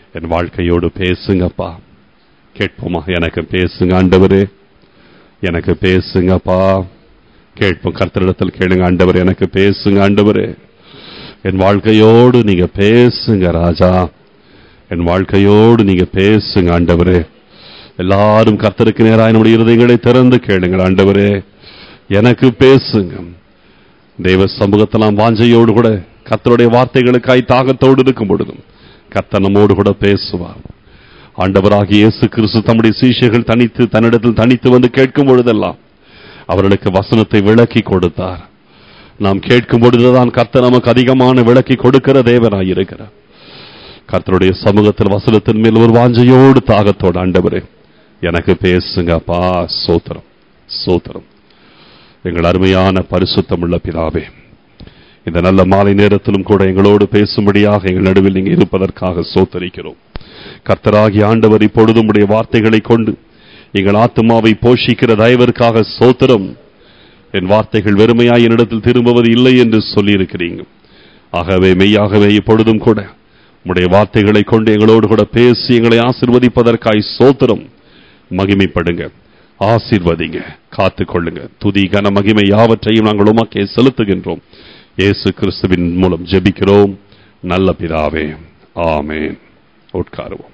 என் வாழ்க்கையோடு பேசுங்கப்பா கேட்போமா எனக்கு பேசுங்க ஆண்டவரே எனக்கு பேசுங்கப்பா கேட்போம் கர்த்தரிடத்தில் கேளுங்க ஆண்டவர் எனக்கு பேசுங்க ஆண்டவரே என் வாழ்க்கையோடு நீங்க பேசுங்க ராஜா என் வாழ்க்கையோடு நீங்க பேசுங்க ஆண்டவரே எல்லாரும் கர்த்தருக்கு நேராக என்னுடைய இருதயங்களை திறந்து கேளுங்கள் ஆண்டவரே எனக்கு பேசுங்க தெய்வ சமூகத்தில் நாம் வாஞ்சையோடு கூட கர்த்தருடைய வார்த்தைகளுக்காய் தாகத்தோடு இருக்கும் பொழுதும் கர்த்தர் நம்மோடு கூட பேசுவார் ஆண்டவராகிய இயேசு கிறிஸ்து தம்முடைய சீஷைகள் தனித்து தன்னிடத்தில் தனித்து வந்து கேட்கும் பொழுதெல்லாம் அவர்களுக்கு வசனத்தை விளக்கி கொடுத்தார் நாம் கேட்கும் பொழுதுதான் கர்த்தர் நமக்கு அதிகமான விளக்கி கொடுக்கிற தேவனாய் இருக்கிறார் கர்த்தருடைய சமூகத்தில் வசனத்தின் மேல் ஒரு வாஞ்சையோடு தாகத்தோடு ஆண்டவரே எனக்கு பேசுங்க அப்பா சோத்திரம் சோத்திரம் எங்கள் அருமையான பரிசுத்தமுள்ள பிதாவே இந்த நல்ல மாலை நேரத்திலும் கூட எங்களோடு பேசும்படியாக எங்கள் நடுவில் நீங்க இருப்பதற்காக சோத்தரிக்கிறோம் கர்த்தராகி ஆண்டவர் இப்பொழுதும் உடைய வார்த்தைகளை கொண்டு எங்கள் ஆத்மாவை போஷிக்கிற தயவிற்காக சோத்திரம் என் வார்த்தைகள் வெறுமையாய் என்னிடத்தில் திரும்புவது இல்லை என்று சொல்லியிருக்கிறீங்க ஆகவே மெய்யாகவே இப்பொழுதும் கூட உடைய வார்த்தைகளை கொண்டு எங்களோடு கூட பேசி எங்களை ஆசிர்வதிப்பதற்காய் சோத்திரம் மகிமைப்படுங்க ஆசீர்வதிங்க காத்துக்கொள்ளுங்க துதி கன மகிமை யாவற்றையும் நாங்கள் உமக்கே செலுத்துகின்றோம் இயேசு கிறிஸ்துவின் மூலம் ஜெபிக்கிறோம் நல்ல பிதாவே ஆமென் உட்காருவோம்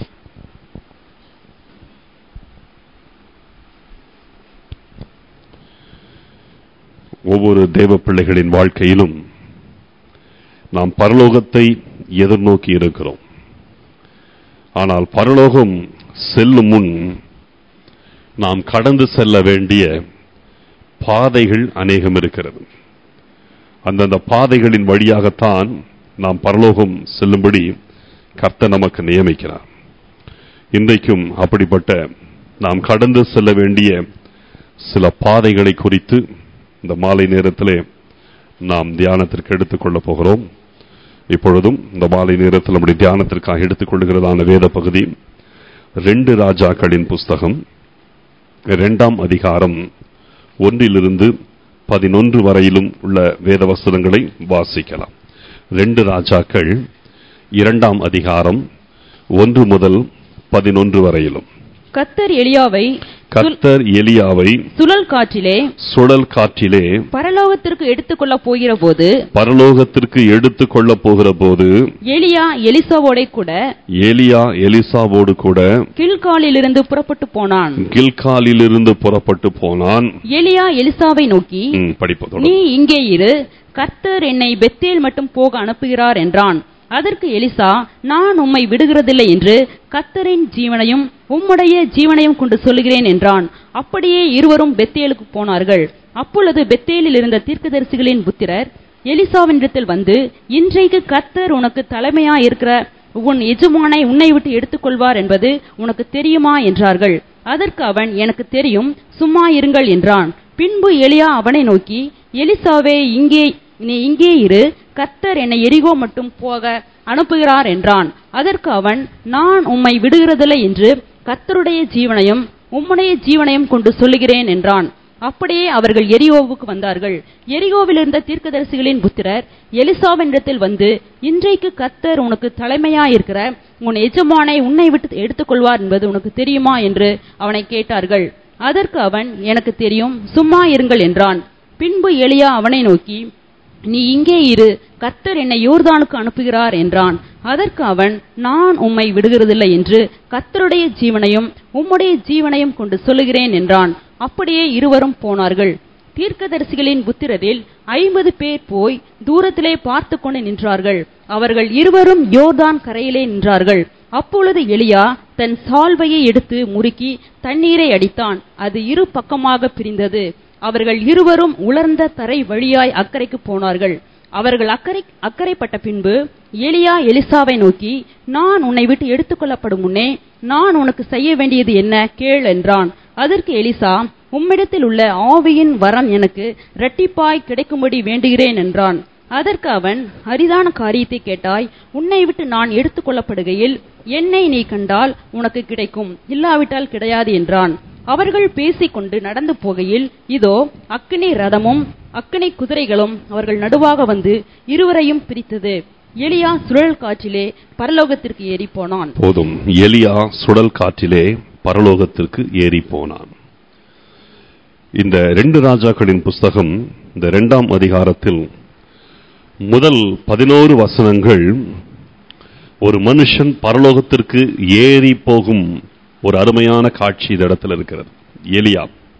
ஒவ்வொரு தேவ பிள்ளைகளின் வாழ்க்கையிலும் நாம் பரலோகத்தை எதிர்நோக்கி இருக்கிறோம் ஆனால் பரலோகம் செல்லும் முன் நாம் கடந்து செல்ல வேண்டிய பாதைகள் அநேகம் இருக்கிறது அந்தந்த பாதைகளின் வழியாகத்தான் நாம் பரலோகம் செல்லும்படி கர்த்தர் நமக்கு நியமிக்கிறார் இன்றைக்கும் அப்படிப்பட்ட நாம் கடந்து செல்ல வேண்டிய சில பாதைகளை குறித்து இந்த மாலை நேரத்திலே நாம் தியானத்திற்கு எடுத்துக்கொள்ளப் போகிறோம் இப்பொழுதும் இந்த மாலை நேரத்தில் நம்முடைய தியானத்திற்காக எடுத்துக்கொள்கிறதான வேத பகுதி ரெண்டு ராஜாக்களின் புஸ்தகம் இரண்டாம் அதிகாரம் ஒன்றிலிருந்து பதினொன்று வரையிலும் உள்ள வேத வசனங்களை வாசிக்கலாம் ரெண்டு ராஜாக்கள் இரண்டாம் அதிகாரம் ஒன்று முதல் பதினொன்று வரையிலும் கத்தர் எலியாவை சுல்- கர்த்தர் எலியாவை சுழல் காற்றிலே சுழல் காற்றிலே பரலோகத்திற்கு எடுத்துக்கொள்ள போகிற போது பரலோகத்திற்கு எடுத்துக் கொள்ளப் போகிற போது எலியா எலிசாவோட கூட ஏலியா எலிசாவோடு கூட கில்காலிலிருந்து புறப்பட்டு போனான் கில்காலிலிருந்து புறப்பட்டு போனான் எலியா எலிசாவை நோக்கி ம், படிப்பதோடு நீ இங்கே இரு கர்த்தர் என்னை பெத்தேல் மட்டும் போக அனுப்புகிறார் என்றான் அதற்கு எலிசா நான் உம்மை விடுகிறதில்லை என்று கர்த்தரின் ஜீவனையும் உம்முடைய ஜீவனையும் கொண்டு சொல்லுகிறேன் என்றான் அப்படியே இருவரும் பெத்தேலுக்கு போனார்கள் அப்பொழுது பெத்தேலில் இருந்த தீர்க்கதரிசிகளின் புத்திரர் எலிசாவினிடத்தில் வந்து இன்றைக்கு கர்த்தர் உனக்கு தலைமையா இருக்கிற உன் எஜமானை உன்னை விட்டு எடுத்துக்கொள்வார் என்பது உனக்கு தெரியுமா என்றார்கள் அதற்கு அவன் எனக்கு தெரியும் சும்மா இருங்கள் என்றான் பின்பு எலியா அவனை நோக்கி எலிசாவே இங்கே நீ இங்கே இரு கர்த்தர் என்னை எரிகோ மட்டும் போக அனுப்புகிறார் என்றான் அதற்கு அவன் நான் உம்மை விடுகிறதில்லை என்று கர்த்தருடைய ஜீவனையும் உம்முடைய ஜீவனையும் கொண்டு சொல்லுகிறேன் என்றான் அப்படியே அவர்கள் எரிகோவுக்கு வந்தார்கள் எரிகோவில் இருந்த தீர்க்கதரிசிகளின் புத்திரர் எலிசாவினிடத்தில் வந்து இன்றைக்கு கர்த்தர் உனக்கு தலைமையாயிருக்கிற உன் எஜமானை உன்னை விட்டு எடுத்துக்கொள்வார் என்பது உனக்கு தெரியுமா என்று அவனை கேட்டார்கள் அதற்கு அவன் எனக்கு தெரியும் சும்மா இருங்கள் என்றான் பின்பு எலியா அவனை நோக்கி நீ இங்கே இரு கர்த்தர் என்னை யோர்தானுக்கு அனுப்புகிறார் என்றான் அதற்கு அவன் நான் உம்மை விடுகிறதில்லை என்று கர்த்தருடைய ஜீவனையும் உம்முடைய ஜீவனையும் கொண்டு சொல்லுகிறேன் என்றான் அப்படியே இருவரும் போனார்கள் தீர்க்கதரிசிகளின் புத்திரரில் ஐம்பது பேர் போய் தூரத்திலே பார்த்து கொண்டு நின்றார்கள் அவர்கள் இருவரும் யோர்தான் கரையிலே நின்றார்கள் அப்பொழுது எலியா தன் சால்வையை எடுத்து முறுக்கி தண்ணீரை அடித்தான் அது இரு பக்கமாக பிரிந்தது அவர்கள் இருவரும் உலர்ந்த தரை வழியாய் அக்கறைக்கு போனார்கள் அவர்கள் அக்கறை அக்கறைப்பட்ட பின்பு எலியா எலிசாவை நோக்கி நான் உன்னை விட்டு எடுத்துக்கொள்ளப்படும் முன்னே நான் உனக்கு செய்ய வேண்டியது என்ன கேள் என்றான் அதற்கு எலிசா உம்மிடத்தில் உள்ள ஆவியின் வரம் எனக்கு இரட்டிப்பாய் கிடைக்கும்படி வேண்டுகிறேன் என்றான் அதற்கு அவன் அரிதான காரியத்தை கேட்டாய் உன்னை விட்டு நான் எடுத்துக்கொள்ளப்படுகையில் என்னை நீ கண்டால் உனக்கு கிடைக்கும் இல்லாவிட்டால் கிடையாது என்றான் அவர்கள் பேசிக்கொண்டு நடந்து போகையில் இதோ அக்கினி ரதமும் அக்கினி குதிரைகளும் அவர்கள் நடுவாக வந்து இருவரையும் பிரித்தது எலியா சுழல் காற்றிலே பரலோகத்திற்கு ஏறி போனான் போதும் எலியா சுழல் காற்றிலே பரலோகத்திற்கு ஏறி போனான் இந்த ரெண்டு ராஜாக்களின் புஸ்தகம் இந்த இரண்டாம் அதிகாரத்தில் முதல் பதினோரு வசனங்கள் ஒரு மனுஷன் பரலோகத்திற்கு ஏறி போகும் ஒரு அருமையான காட்சி இந்த இடத்துல இருக்கிறது எலியா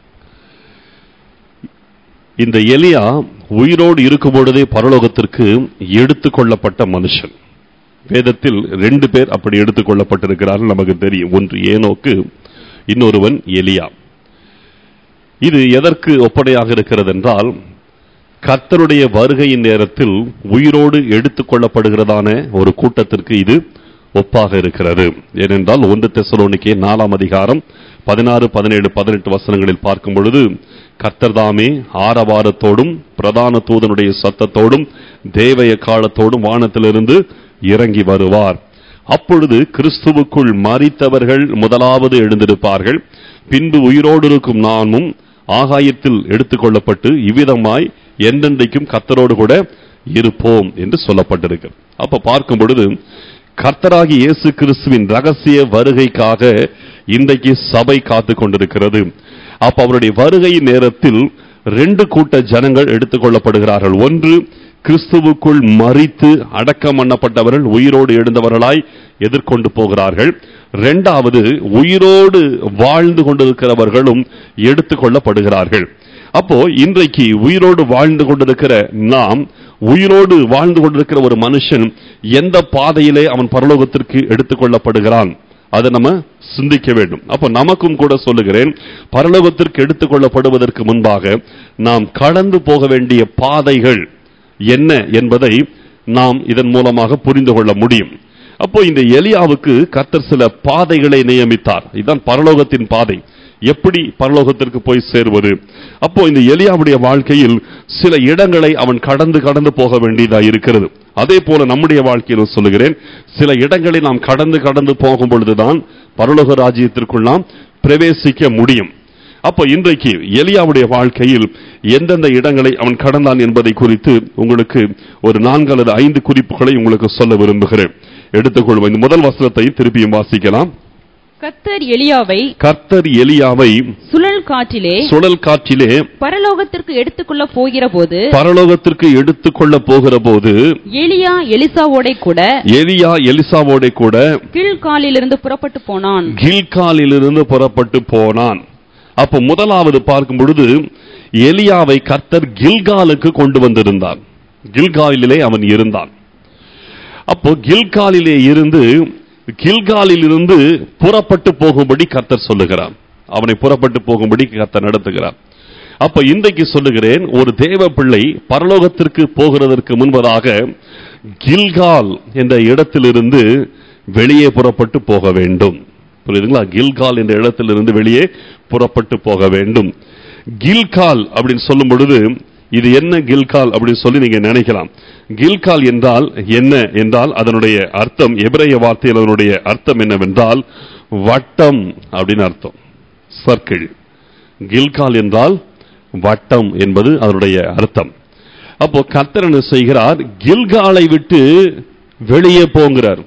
இந்த எலியா உயிரோடு இருக்கும் பொழுதே பரலோகத்திற்கு எடுத்துக் கொள்ளப்பட்ட மனுஷன் வேதத்தில் ரெண்டு பேர் அப்படி எடுத்துக் கொள்ளப்பட்டிருக்கிறார்கள் நமக்கு தெரியும் ஒன்று ஏனோக்கு இன்னொருவன் எலியா இது எதற்கு ஒப்படையாக இருக்கிறது என்றால் கர்த்தருடைய வருகையின் நேரத்தில் உயிரோடு எடுத்துக் கொள்ளப்படுகிறதான ஒரு கூட்டத்திற்கு இது ஒப்பாக இருக்கிறது ஏனென்றால் ஒன்று தெசலோனிக்கே நாலாம் அதிகாரம் பதினாறு பதினேழு பதினெட்டு வசனங்களில் பார்க்கும் பொழுது கர்த்தர்தாமே ஆரவாரத்தோடும் பிரதான தூதனுடைய சத்தத்தோடும் தேவய காலத்தோடும் வானத்திலிருந்து இறங்கி வருவார் அப்பொழுது கிறிஸ்துவுக்குள் மறித்தவர்கள் முதலாவது எழுந்திருப்பார்கள் பின்பு உயிரோடு இருக்கும் நாமும் ஆகாயத்தில் எடுத்துக்கொள்ளப்பட்டு இவ்விதமாய் என்றென்றைக்கும் கர்த்தரோடு கூட இருப்போம் என்று சொல்லப்பட்டிருக்கு அப்ப பார்க்கும் பொழுது கர்த்தராகி இயேசு கிறிஸ்துவின் ரகசிய வருகைக்காக இன்றைக்கு சபை காத்து கொண்டிருக்கிறது அப்ப அவருடைய வருகையின் நேரத்தில் ரெண்டு கூட்ட ஜனங்கள் எடுத்துக்கொள்ளப்படுகிறார்கள் ஒன்று கிறிஸ்துவுக்குள் மறித்து அடக்கம் பண்ணப்பட்டவர்கள் உயிரோடு எழுந்தவர்களாய் எதிர்கொண்டு போகிறார்கள் இரண்டாவது உயிரோடு வாழ்ந்து கொண்டிருக்கிறவர்களும் எடுத்துக்கொள்ளப்படுகிறார்கள் அப்போ இன்றைக்கு உயிரோடு வாழ்ந்து கொண்டிருக்கிற நாம் உயிரோடு வாழ்ந்து கொண்டிருக்கிற ஒரு மனுஷன் எந்த பாதையிலே அவன் பரலோகத்திற்கு எடுத்துக்கொள்ளப்படுகிறான் அதை நம்ம சிந்திக்க வேண்டும் அப்போ நமக்கும் கூட சொல்லுகிறேன் பரலோகத்திற்கு எடுத்துக்கொள்ளப்படுவதற்கு முன்பாக நாம் கடந்து போக வேண்டிய பாதைகள் என்ன என்பதை நாம் இதன் மூலமாக புரிந்து கொள்ள முடியும் அப்போ இந்த எலியாவுக்கு கர்த்தர் சில பாதைகளை நியமித்தார் இதுதான் பரலோகத்தின் பாதை எப்படி பரலோகத்திற்கு போய் சேருவது அப்போ இந்த எலியாவுடைய வாழ்க்கையில் சில இடங்களை அவன் கடந்து கடந்து போக வேண்டியதா இருக்கிறது அதே போல நம்முடைய வாழ்க்கையில் சொல்லுகிறேன் சில இடங்களை நாம் கடந்து கடந்து போகும் பொழுதுதான் பரலோக ராஜ்யத்திற்குள் நாம் பிரவேசிக்க முடியும் அப்போ இன்றைக்கு எலியாவுடைய வாழ்க்கையில் எந்தெந்த இடங்களை அவன் கடந்தான் என்பதை குறித்து உங்களுக்கு ஒரு நான்கு அல்லது ஐந்து குறிப்புகளை உங்களுக்கு சொல்ல விரும்புகிறேன் எடுத்துக்கொள்வோம் இந்த முதல் வசனத்தை திருப்பியும் வாசிக்கலாம் கர்த்தர் எலியாவை கர்த்தர் எலியாவை சுழல் காற்றிலே சுழல் காற்றிலே பரலோகத்திற்கு எடுத்துக்கொள்ள போகிற போது பரலோகத்திற்கு எடுத்துக்கொள்ள போகிற போது எலியா எலிசாவோட கூட எலியா எலிசாவோட கூட கீழ்காலிலிருந்து புறப்பட்டு போனான் கில்காலிலிருந்து புறப்பட்டு போனான் அப்ப முதலாவது பார்க்கும் பொழுது எலியாவை கர்த்தர் கில்காலுக்கு கொண்டு வந்திருந்தார் கில்காலிலே அவன் இருந்தான் அப்போ கில்காலிலே இருந்து கில்காலில் இருந்து புறப்பட்டு போகும்படி கர்த்தர் சொல்லுகிறார் அவனை புறப்பட்டு போகும்படி கர்த்தர் நடத்துகிறார் அப்ப இன்றைக்கு சொல்லுகிறேன் ஒரு தேவ பிள்ளை பரலோகத்திற்கு போகிறதற்கு முன்பதாக கில்கால் என்ற இடத்திலிருந்து வெளியே புறப்பட்டு போக வேண்டும் புரியுதுங்களா கில்கால் என்ற இடத்திலிருந்து வெளியே புறப்பட்டு போக வேண்டும் கில்கால் அப்படின்னு சொல்லும் பொழுது இது என்ன கில்கால் அப்படின்னு சொல்லி நீங்க நினைக்கலாம் கில்கால் என்றால் என்ன என்றால் அதனுடைய அர்த்தம் எபிரேய வார்த்தையில் அதனுடைய அர்த்தம் என்னவென்றால் வட்டம் அப்படின்னு அர்த்தம் சர்க்கிள் கில்கால் என்றால் வட்டம் என்பது அதனுடைய அர்த்தம் அப்போ கர்த்தர் என்ன செய்கிறார் கில்காலை விட்டு வெளியே போங்கிறார்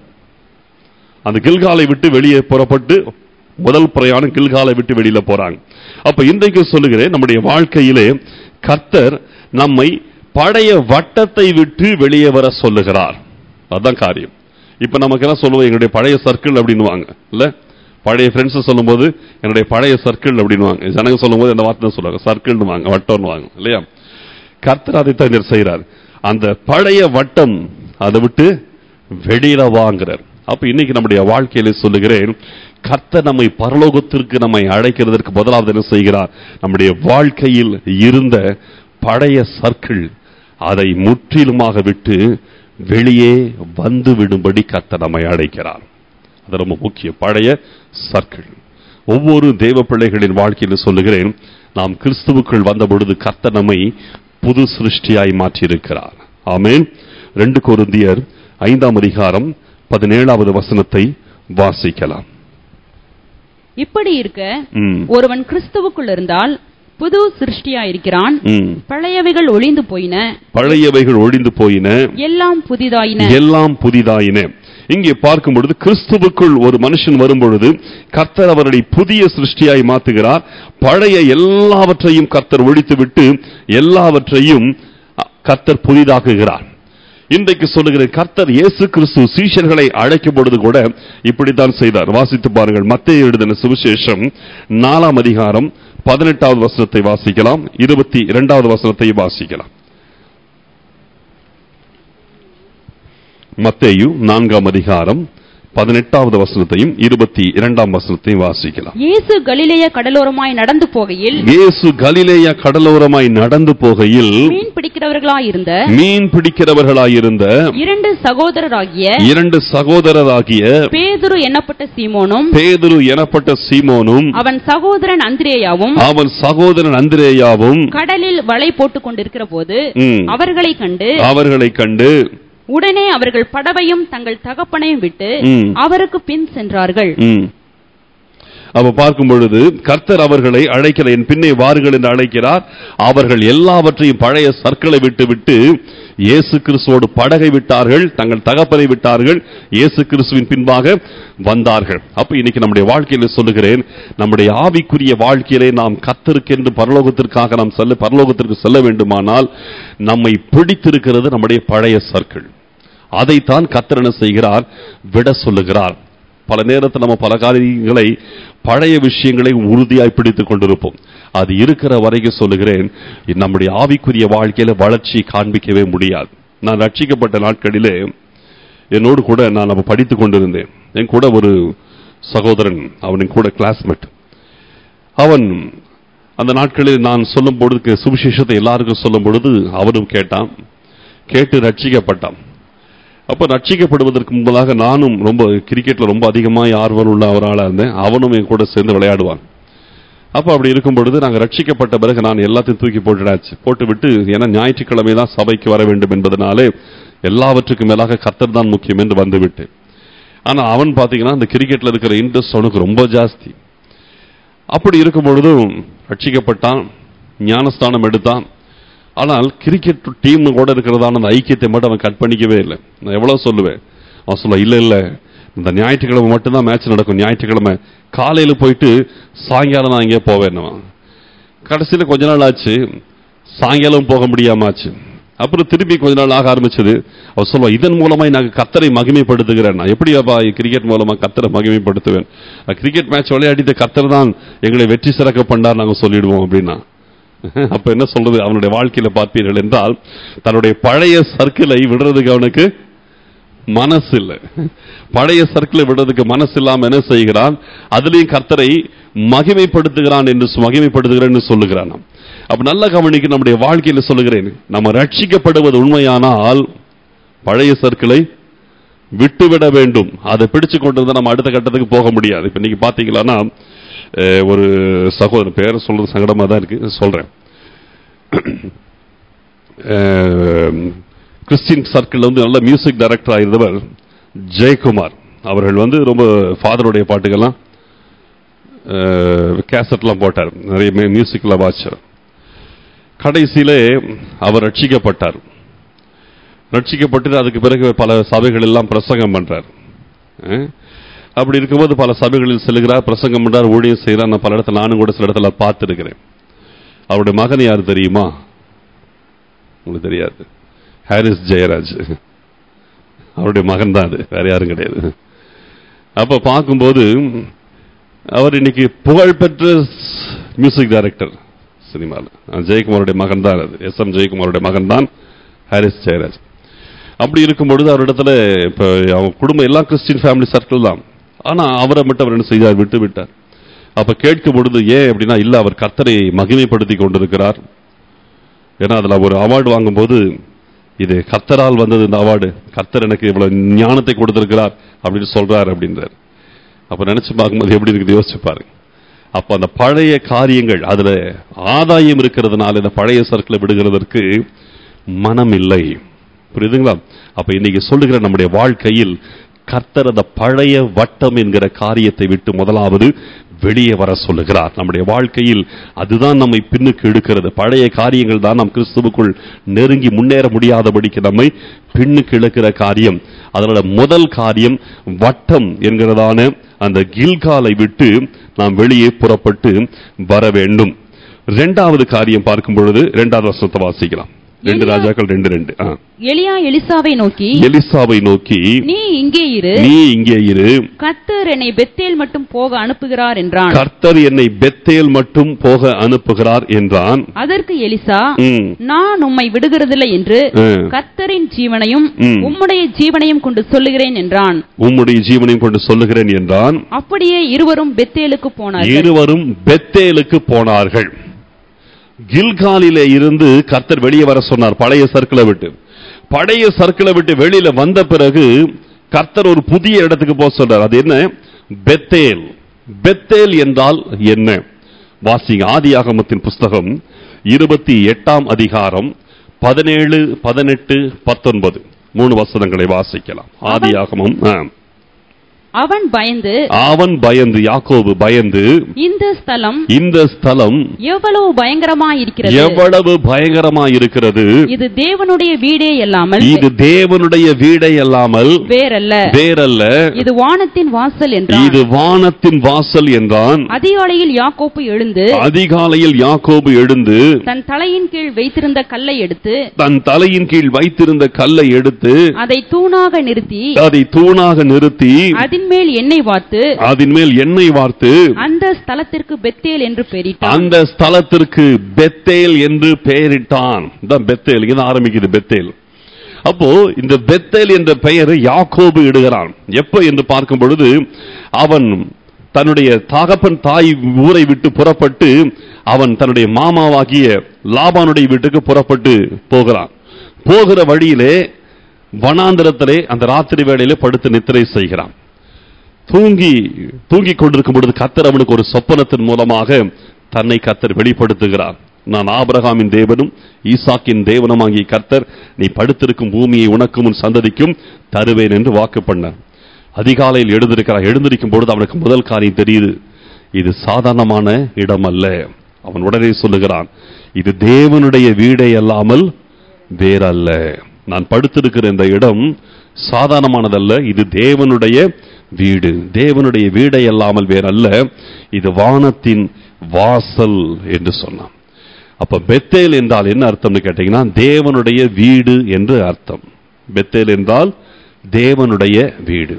அந்த கில்காலை விட்டு வெளியே புறப்பட்டு முதல் பிரயாணம் கில்காலை விட்டு வெளியில போறாங்க அப்ப இன்றைக்கு சொல்லுகிறேன் நம்முடைய வாழ்க்கையிலே கர்த்தர் நம்மை பழைய வட்டத்தை விட்டு வெளியே வர சொல்லுகிறார் அதுதான் காரியம் இப்ப நமக்கு எல்லாம் சொல்லுவோம் எங்களுடைய பழைய சர்க்கிள் அப்படின்னுவாங்க இல்ல பழைய ஃப்ரெண்ட்ஸ் சொல்லும்போது என்னுடைய பழைய சர்க்கிள் அப்படின்னுவாங்க ஜனங்க சொல்லும்போது அந்த வார்த்தை சொல்லுவாங்க சர்க்கிள்னு வாங்க வட்டம்னு வாங்க இல்லையா கர்த்தர் அதைத்தான் இவர் செய்கிறார் அந்த பழைய வட்டம் அதை விட்டு வெளியில வாங்குறார் அப்ப இன்னைக்கு நம்முடைய வாழ்க்கையில சொல்லுகிறேன் கர்த்தர் நம்மை பரலோகத்திற்கு நம்மை அழைக்கிறதற்கு முதலாவது என்ன செய்கிறார் நம்முடைய வாழ்க்கையில் இருந்த பழைய சர்க்கிள் அதை முற்றிலுமாக விட்டு வெளியே வந்து விடும்படி கர்த்தர் நம்மை அழைக்கிறார் அது ரொம்ப முக்கியம் பழைய சர்க்கிள் ஒவ்வொரு தேவ பிள்ளைகளின் வாழ்க்கையில் சொல்லுகிறேன் நாம் கிறிஸ்துவுக்குள் வந்த பொழுது கர்த்தர் நம்மை புது சிருஷ்டியாய் மாற்றியிருக்கிறார் ஆமென் ரெண்டு கொருந்தியர் ஐந்தாம் அதிகாரம் பதினேழாவது வசனத்தை வாசிக்கலாம் இப்படி இருக்க ம். ஒருவன் கிறிஸ்துவுக்குள் இருந்தால் புது சிருஷ்டியாயிருக்கிறான் ம். பழையவைகள் ஒளிந்து போயின பழையவைகள் ஒழிந்து போயின எல்லாம் புதிதாயின எல்லாம் புதிதாயின இங்கே பார்க்கும் பொழுது கிறிஸ்துவுக்குள் ஒரு மனுஷன் வரும்பொழுது கர்த்தர் அவர்களை புதிய சிருஷ்டியாய் மாத்துகிறார் பழைய எல்லாவற்றையும் கர்த்தர் ஒழித்துவிட்டு எல்லாவற்றையும் அ, கர்த்தர் புதிதாக்குகிறார் இன்றைக்கு சொல்லுகிற கர்த்தர் இயேசு கிறிஸ்து சீஷர்களை அழைக்கும் பொழுது கூட இப்படித்தான் செய்தார் வாசித்து பாருங்கள் மத்திய எழுதின சுவிசேஷம் நாலாம் அதிகாரம் பதினெட்டாவது வசனத்தை வாசிக்கலாம் இருபத்தி இரண்டாவது வசனத்தை வாசிக்கலாம் மத்தேயு நான்காம் அதிகாரம் பதினெட்டாவது வசனத்தையும் இருபத்தி இரண்டாம் வசனத்தையும் வாசிக்கலாம் இயேசு கலிலேய கடலோரமாய் நடந்து போகையில் இயேசு கலிலேய கடலோரமாய் நடந்து போகையில் மீன் பிடிக்கிறவர்களாயிருந்த மீன் பிடிக்கிறவர்களாயிருந்த இரண்டு சகோதரராகிய இரண்டு சகோதரராகிய பேதுரு எண்ணப்பட்ட சீமோனும் பேதுரு எனப்பட்ட சீமோனும் அவன் சகோதரன் அந்திரேயாவும் அவன் சகோதரன் அந்திரேயாவும் கடலில் வலை போட்டுக் கொண்டிருக்கிற போது ம், அவர்களை கண்டு அவர்களைக் கண்டு உடனே அவர்கள் படவையும் தங்கள் தகப்பனையும் விட்டு ம். அவருக்கு பின் சென்றார்கள் ம். அப்ப பார்க்கும் பொழுது கர்த்தர் அவர்களை அழைக்கிற என் பின்னே வாருங்கள் என்று அழைக்கிறார் அவர்கள் எல்லாவற்றையும் பழைய சர்க்களை விட்டு விட்டு இயேசு கிறிஸ்துவோடு படகை விட்டார்கள் தங்கள் தகப்பனை விட்டார்கள் இயேசு கிறிஸ்துவின் பின்பாக வந்தார்கள் அப்ப இன்னைக்கு நம்முடைய வாழ்க்கையில சொல்லுகிறேன் நம்முடைய ஆவிக்குரிய வாழ்க்கையிலே நாம் கத்தருக்கென்று பரலோகத்திற்காக நாம் செல்ல பரலோகத்திற்கு செல்ல வேண்டுமானால் நம்மை பிடித்திருக்கிறது நம்முடைய பழைய சர்க்கிள் அதைத்தான் கத்தர் என்ன செய்கிறார் விட சொல்லுகிறார் பல நேரத்தில் நம்ம பல காரியங்களை பழைய விஷயங்களை உறுதியாய் பிடித்துக் கொண்டிருப்போம் அது இருக்கிற வரைக்கும் சொல்லுகிறேன் நம்முடைய ஆவிக்குரிய வாழ்க்கையில வளர்ச்சி காண்பிக்கவே முடியாது நான் ரட்சிக்கப்பட்ட நாட்களிலே என்னோடு கூட நான் அப்ப படித்துக் கொண்டிருந்தேன் என் கூட ஒரு சகோதரன் அவனின் கூட கிளாஸ்மேட் அவன் அந்த நாட்களில் நான் சொல்லும் பொழுது சுவிசேஷத்தை எல்லாருக்கும் சொல்லும் பொழுது அவனும் கேட்டான் கேட்டு ரட்சிக்கப்பட்டான் அப்ப ரட்சிக்கப்படுவதற்கு முன்பதாக நானும் ரொம்ப கிரிக்கெட்ல ரொம்ப அதிகமாக ஆர்வம் உள்ள ஒரு ஆளா இருந்தேன் அவனும் என் கூட சேர்ந்து விளையாடுவான் அப்ப அப்படி இருக்கும் பொழுது நாங்க ரட்சிக்கப்பட்ட பிறகு நான் எல்லாத்தையும் தூக்கி போட்டுடாச்சு போட்டு விட்டு ஏன்னா ஞாயிற்றுக்கிழமை தான் சபைக்கு வர வேண்டும் என்பதனாலே எல்லாவற்றுக்கும் மேலாக கத்தர் தான் முக்கியம் என்று வந்து விட்டேன் ஆனா அவன் பாத்தீங்கன்னா அந்த கிரிக்கெட்ல இருக்கிற இன்ட்ரெஸ்ட் அவனுக்கு ரொம்ப ஜாஸ்தி அப்படி இருக்கும் பொழுதும் ரட்சிக்கப்பட்டான் ஞானஸ்தானம் எடுத்தான் ஆனால் கிரிக்கெட் டீம் கூட இருக்கிறதான அந்த ஐக்கியத்தை மட்டும் அவன் கட் பண்ணிக்கவே இல்லை நான் எவ்வளவு சொல்லுவேன் அவன் சொல்ல இல்ல இல்ல இந்த ஞாயிற்றுக்கிழமை மட்டும்தான் மேட்ச் நடக்கும் ஞாயிற்றுக்கிழமை காலையில போயிட்டு சாயங்காலம் நான் இங்கே போவேன் கடைசியில கொஞ்ச நாள் ஆச்சு சாயங்காலம் போக முடியாம ஆச்சு அப்புறம் திருப்பி கொஞ்ச நாள் ஆக ஆரம்பிச்சது அவர் சொல்லுவா இதன் மூலமாய் நாங்கள் கத்தரை மகிமைப்படுத்துகிறேன் நான் எப்படி அப்பா கிரிக்கெட் மூலமா கத்தரை மகிமைப்படுத்துவேன் கிரிக்கெட் மேட்ச் விளையாடித்த கத்தர் தான் எங்களை வெற்றி சிறக்க பண்ணார் நாங்க சொல்லிடுவோம் அப்படின்னா அப்ப என்ன சொல்றது அவனுடைய வாழ்க்கையில பார்ப்பீர்கள் என்றால் தன்னுடைய பழைய சர்க்கிளை விடுறதுக்கு அவனுக்கு மனசு இல்லை பழைய சர்க்கிளை விடுறதுக்கு மனசு இல்லாம என்ன செய்கிறான் அதுலயும் கர்த்தரை மகிமைப்படுத்துகிறான் என்று சொ- மகிமைப்படுத்துகிறேன் என்று சொல்லுகிறான் அப்ப நல்ல கவனிக்கு நம்முடைய வாழ்க்கையில சொல்லுகிறேன் நம்ம ரட்சிக்கப்படுவது உண்மையானால் பழைய சர்க்கிளை விட்டுவிட வேண்டும் அதை பிடிச்சு கொண்டு இருந்தா நம்ம அடுத்த கட்டத்துக்கு போக முடியாது இப்ப இன்னைக்கு பாத்தீங்களான்னா அஹ், ஒரு சகோதரர் பேரை சொல்றது சங்கடமா தான் இருக்கு சொல்றேன் அஹ், கிறிஸ்டின் சர்க்கிள் வந்து நல்ல மியூசிக் டைரக்டர் ஆயிருந்தவர் ஜெயக்குமார் அவர்கள் வந்து ரொம்ப ஃபாதருடைய பாட்டுகள்லாம் கேசட்லாம் போட்டார் நிறைய மியூசிக்லாம் வாட்சார் கடைசியிலே அவர் ரட்சிக்கப்பட்டார் ரட்சிக்கப்பட்டு அதுக்கு பிறகு பல சபைகள் எல்லாம் பிரசங்கம் பண்றார் அஹ், அப்படி இருக்கும்போது பல சபைகளில் செல்கிறார் பிரசங்கம் பண்றார் ஊழியம் செய்கிறார் நான் பல இடத்துல நானும் கூட சில இடத்துல பார்த்துருக்கிறேன் அவருடைய மகன் யார் தெரியுமா உங்களுக்கு தெரியாது ஹாரிஸ் ஜெயராஜ் அவருடைய மகன் தான் அது வேற யாரும் கிடையாது அப்ப பார்க்கும்போது அவர் இன்னைக்கு புகழ்பெற்ற மியூசிக் டைரக்டர் சினிமாவில் ஜெயக்குமாருடைய மகன் தான் அது எஸ் எம் ஜெயக்குமாருடைய மகன் தான் ஹாரிஸ் ஜெயராஜ் அப்படி இருக்கும் பொழுது அவரிடத்துல இப்ப அவங்க குடும்பம் எல்லாம் கிறிஸ்டின் ஃபேமிலி சர்க்கிள் தான் ஆனா அவரை மட்டும் அவர் என்ன செய்தார் விட்டு விட்டார் அப்ப கேட்கும் பொழுது ஏன் அப்படின்னா இல்ல அவர் கர்த்தரை மகிமைப்படுத்தி கொண்டிருக்கிறார் ஏன்னா அதுல ஒரு அவார்டு வாங்கும்போது இது கர்த்தரால் வந்தது இந்த அவார்டு கர்த்தர் எனக்கு இவ்வளவு ஞானத்தை கொடுத்திருக்கிறார் அப்படின்னு சொல்றாரு அப்படின்றார் அப்ப நினைச்சு பார்க்கும்போது எப்படி இருக்குது யோசிச்சு பாருங்க அப்ப அந்த பழைய காரியங்கள் அதுல ஆதாயம் இருக்கிறதுனால இந்த பழைய சர்க்கிளை விடுகிறதற்கு மனம் இல்லை புரியுதுங்களா அப்ப இன்னைக்கு சொல்லுகிற நம்முடைய வாழ்க்கையில் கர்த்தர் அந்த பழைய வட்டம் என்கிற காரியத்தை விட்டு முதலாவது வெளியே வர சொல்லுகிறார் நம்முடைய வாழ்க்கையில் அதுதான் நம்மை பின்னுக்கு இழுக்கிறது பழைய காரியங்கள் தான் நம் கிறிஸ்துவுக்குள் நெருங்கி முன்னேற முடியாதபடிக்கு நம்மை பின்னுக்கு இழுக்கிற காரியம் அதனோட முதல் காரியம் வட்டம் என்கிறதான அந்த கில்காலை விட்டு நாம் வெளியே புறப்பட்டு வர வேண்டும் இரண்டாவது காரியம் பார்க்கும் பொழுது இரண்டாவது வசனத்தை வாசிக்கலாம் ரெண்டு எலியா- ராஜாக்கள் ரெண்டு ரெண்டு ஆ. எலியா எலிசாவை நோக்கி எலிசாவை நோக்கி நீ இங்கே இரு நீ இங்கே இரு கர்த்தர் என்னை பெத்தேல் மட்டும் போக அனுப்புகிறார் என்றான் கர்த்தர் என்னை பெத்தேல் மட்டும் போக அனுப்புகிறார் என்றான் அதற்கு எலிசா ம், நான் உம்மை விடுகிறதில்லை என்று ம். கர்த்தரின் ஜீவனையும் ம். உம்முடைய ஜீவனையும் கொண்டு சொல்லுகிறேன் என்றான் உம்முடைய ஜீவனையும் கொண்டு சொல்லுகிறேன் என்றான் அப்படியே இருவரும் பெத்தேலுக்கு போனார்கள் இருவரும் பெத்தேலுக்கு போனார்கள் கில்காலிலே இருந்து கர்த்தர் வெளியே வர சொன்னார் பழைய சர்க்கிளை விட்டு பழைய சர்க்கிளை விட்டு வெளியில வந்த பிறகு கர்த்தர் ஒரு புதிய இடத்துக்கு போக சொல்றார் அது என்ன பெத்தேல் பெத்தேல் என்றால் என்ன வாசிங்க ஆதியாகமத்தின் புஸ்தகம் இருபத்தி எட்டாம் அதிகாரம் பதினேழு பதினெட்டு பத்தொன்பது மூணு வசனங்களை வாசிக்கலாம் ஆதியாகமம் ஆ. அவன் பயந்து அவன் பயந்து யாக்கோபு பயந்து இந்த ஸ்தலம் இந்த ஸ்தலம் எவ்வளவு பயங்கரமாயிருக்கிறது எவ்வளவு பயங்கரமா இருக்கிறது இது தேவனுடைய வீடே அல்லாமல் இது தேவனுடைய வீடை அல்லாமல் வேறல்ல வேறல்ல இது வானத்தின் வாசல் என்றான் இது வானத்தின் வாசல் என்றான் அதிகாலையில் யாக்கோப்பு எழுந்து அதிகாலையில் யாக்கோபு எழுந்து தன் தலையின் கீழ் வைத்திருந்த கல்லை எடுத்து தன் தலையின் கீழ் வைத்திருந்த கல்லை எடுத்து அதை தூணாக நிறுத்தி அதை தூணாக நிறுத்தி அதன் மேல் எண்ணெய் வார்த்து அதன் மேல் எண்ணெய் வார்த்து அந்த ஸ்தலத்திற்கு பெத்தேல் என்று பெயரிட்டான் அந்த ஸ்தலத்திற்கு பெத்தேல் என்று பெயரிட்டான் இதான் பெத்தேல் இங்க ஆரம்பிக்குது பெத்தேல் அப்போ இந்த பெத்தேல் என்ற பெயரை யாக்கோபு இடுகிறான் எப்ப என்று பார்க்கும் பொழுது அவன் தன்னுடைய தகப்பன் தாய் ஊரை விட்டு புறப்பட்டு அவன் தன்னுடைய மாமாவாகிய லாபானுடைய வீட்டுக்கு புறப்பட்டு போகிறான் போகிற வழியிலே வனாந்திரத்திலே அந்த ராத்திரி வேளையிலே படுத்து நித்திரை செய்கிறான் தூங்கி தூங்கிக் கொண்டிருக்கும் பொழுது கத்தர் அவனுக்கு ஒரு சொப்பனத்தின் மூலமாக தன்னை கத்தர் வெளிப்படுத்துகிறார் நான் ஆபிரகாமின் தேவனும் ஈசாக்கின் தேவனுமாகிய கர்த்தர் நீ படுத்திருக்கும் பூமியை உனக்கும் உன் சந்ததிக்கும் தருவேன் என்று வாக்கு பண்ணார் அதிகாலையில் எழுந்திருக்கிறார் எழுந்திருக்கும் பொழுது அவனுக்கு முதல் காரியம் தெரியுது இது சாதாரணமான இடம் அல்ல அவன் உடனே சொல்லுகிறான் இது தேவனுடைய வீடே அல்லாமல் வேறல்ல நான் படுத்திருக்கிற இந்த இடம் சாதாரணமானதல்ல இது தேவனுடைய வீடு தேவனுடைய வீடை அல்லாமல் வேறல்ல இது வானத்தின் வாசல் என்று சொன்னான் அப்ப பெத்தேல் என்றால் என்ன அர்த்தம்னு கேட்டீங்கன்னா தேவனுடைய வீடு என்று அர்த்தம் பெத்தேல் என்றால் தேவனுடைய வீடு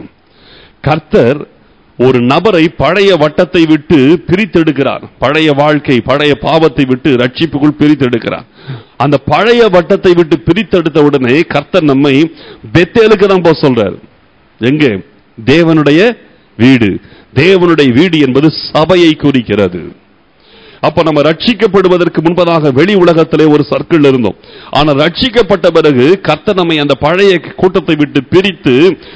கர்த்தர் ஒரு நபரை பழைய வட்டத்தை விட்டு பிரித்தெடுக்கிறார் பழைய வாழ்க்கை பழைய பாவத்தை விட்டு ரட்சிப்புக்குள் பிரித்தெடுக்கிறார் அந்த பழைய வட்டத்தை விட்டு பிரித்தெடுத்த உடனே கர்த்தர் நம்மை பெத்தேலுக்கு தான் போக சொல்றார் எங்கே தேவனுடைய வீடு தேவனுடைய வீடு என்பது சபையை குறிக்கிறது அப்ப நம்ம ரட்சிக்கப்படுவதற்கு முன்பதாக வெளி உலகத்திலே ஒரு சர்க்கிள் இருந்தோம் ஆனா ரட்சிக்கப்பட்ட பிறகு கர்த்தர் நம்மை அந்த பழைய கூட்டத்தை விட்டு பிரித்து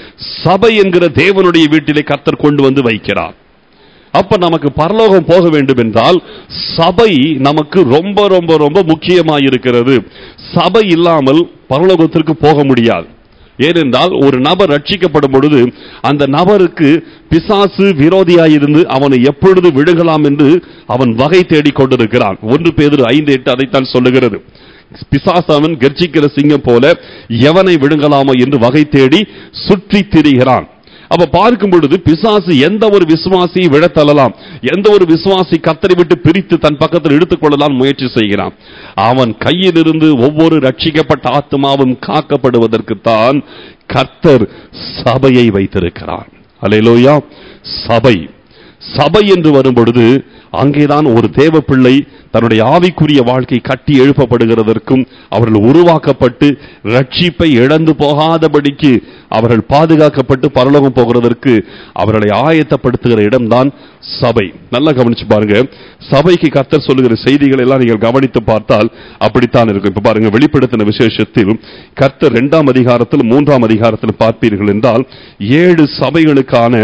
சபை என்கிற தேவனுடைய வீட்டிலே கர்த்தர் கொண்டு வந்து வைக்கிறார் அப்ப நமக்கு பரலோகம் போக வேண்டும் என்றால் சபை நமக்கு ரொம்ப ரொம்ப ரொம்ப முக்கியமாயிருக்கிறது சபை இல்லாமல் பரலோகத்திற்கு போக முடியாது ஏனென்றால் ஒரு நபர் ரட்சிக்கப்படும் பொழுது அந்த நபருக்கு பிசாசு விரோதியாயிருந்து அவனை எப்பொழுது விழுகலாம் என்று அவன் வகை தேடிக் கொண்டிருக்கிறான் ஒன்று பேதர் ஐந்து எட்டு அதைத்தான் சொல்லுகிறது பிசாசு அவன் கர்ஜிக்கிற சிங்கம் போல எவனை விழுங்கலாமோ என்று வகை தேடி சுற்றி திரிகிறான் அப்ப பார்க்கும் பொழுது பிசாசு எந்த ஒரு விசுவாசியை விழத்தள்ளலாம் எந்த ஒரு விசுவாசி கத்தரை விட்டு பிரித்து தன் பக்கத்தில் எடுத்துக் கொள்ளலாம் முயற்சி செய்கிறான் அவன் கையிலிருந்து ஒவ்வொரு ரட்சிக்கப்பட்ட ஆத்மாவும் காக்கப்படுவதற்குத்தான் கர்த்தர் சபையை வைத்திருக்கிறார் அலையிலோயா சபை சபை என்று வரும் பொழுது அங்கேதான் ஒரு தேவ பிள்ளை தன்னுடைய ஆவிக்குரிய வாழ்க்கை கட்டி எழுப்பப்படுகிறதற்கும் அவர்கள் உருவாக்கப்பட்டு ரட்சிப்பை இழந்து போகாதபடிக்கு அவர்கள் பாதுகாக்கப்பட்டு பரலோகம் போகிறதற்கு அவர்களை ஆயத்தப்படுத்துகிற இடம்தான் சபை நல்லா கவனிச்சு பாருங்க சபைக்கு கர்த்தர் சொல்லுகிற செய்திகளை எல்லாம் நீங்கள் கவனித்து பார்த்தால் அப்படித்தான் இருக்கும் இப்ப பாருங்க வெளிப்படுத்தின விசேஷத்தில் கர்த்தர் இரண்டாம் அதிகாரத்தில் மூன்றாம் அதிகாரத்தில் பார்ப்பீர்கள் என்றால் ஏழு சபைகளுக்கான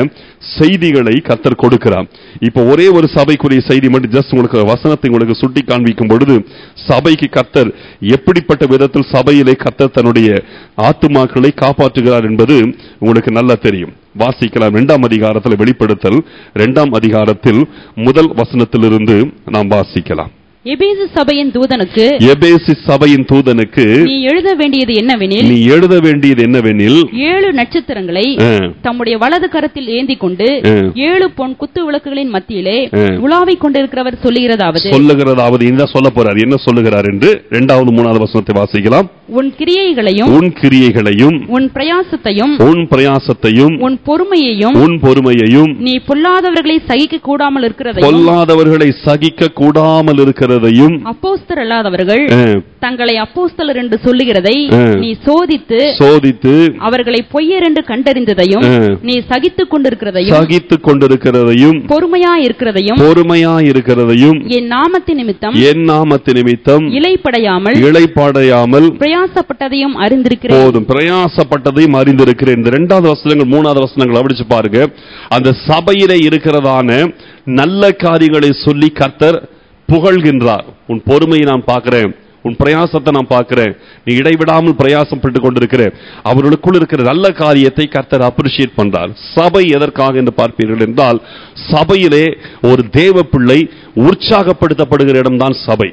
செய்திகளை கத்தர் கொடுக்கிறார் இப்ப ஒரே ஒரு சபைக்குரிய செய்தி மட்டும் ஜஸ்ட் உங்களுக்கு வசனத்தை உங்களுக்கு சுட்டி காண்பிக்கும் பொழுது சபைக்கு கத்தர் எப்படிப்பட்ட விதத்தில் சபையிலே கத்தர் தன்னுடைய ஆத்துமாக்களை காப்பாற்றுகிறார் என்பது உங்களுக்கு நல்லா தெரியும் வாசிக்கலாம் இரண்டாம் அதிகாரத்தில் வெளிப்படுத்தல் இரண்டாம் அதிகாரத்தில் முதல் வசனத்திலிருந்து நாம் வாசிக்கலாம் எபேசு சபையின் தூதனுக்கு எபேசி சபையின் தூதனுக்கு நீ எழுத வேண்டியது என்னவெனில் நீ எழுத வேண்டியது என்னவெனில் ஏழு நட்சத்திரங்களை ஆ, தம்முடைய வலது கரத்தில் ஏந்தி கொண்டு ஆ. ஏழு பொன் குத்து விளக்குகளின் மத்தியிலே ஆ. உலாவிக் கொண்டிருக்கிறவர் சொல்லுகிறதாவது சொல்லுகிறதாவது என்ன சொல்ல போறார் என்ன சொல்லுகிறார் என்று இரண்டாவது மூணாவது வசனத்தை வாசிக்கலாம் உன் கிரியைகளையும் உன் கிரியைகளையும் உன் பிரயாசத்தையும் உன் பிரயாசத்தையும் உன் பொறுமையையும் உன் பொறுமையையும் நீ பொல்லாதவர்களை சகிக்க கூடாமல் இருக்கிறதையும் பொல்லாதவர்களை சகிக்க கூடாமல் இருக்கிறதையும் அப்போஸ்தர் அல்லாதவர்கள் ஆ, தங்களை அப்போஸ்தலர் என்று சொல்லுகிறதை ஆ. நீ சோதித்து சோதித்து அவர்களை பொய்யர் என்று கண்டறிந்ததையும் ஆ. நீ சகித்துக் கொண்டிருக்கிறதையும் சகித்துக் கொண்டிருக்கிறதையும் பொறுமையா இருக்கிறதையும் பொறுமையா இருக்கிறதையும் என் நாமத்தின் நிமித்தம் என் நாமத்து நிமித்தம் இலைப்படையாமல் இளைப்பாடையாமல் பிரயாசப்பட்டதையும் அறிந்திருக்கிறேன் போதும் பிரயாசப்பட்டதையும் அறிந்திருக்கிறேன் இந்த இரண்டாவது வசனங்கள் மூணாவது வசனங்கள் படிச்சு பாருங்க அந்த சபையிலே இருக்கிறதான நல்ல காரியங்களை சொல்லி கர்த்தர் புகழ்கின்றார் உன் பொறுமையை நான் பார்க்கிறேன் உன் பிரயாசத்தை நான் பார்க்கிறேன் நீ இடைவிடாமல் பிரயாசப்பட்டு கொண்டிருக்கிற அவர்களுக்குள் இருக்கிற நல்ல காரியத்தை கர்த்தர் அப்ரிஷியேட் பண்றார் சபை எதற்காக என்று பார்ப்பீர்கள் என்றால் சபையிலே ஒரு தேவ பிள்ளை உற்சாகப்படுத்தப்படுகிற இடம்தான் சபை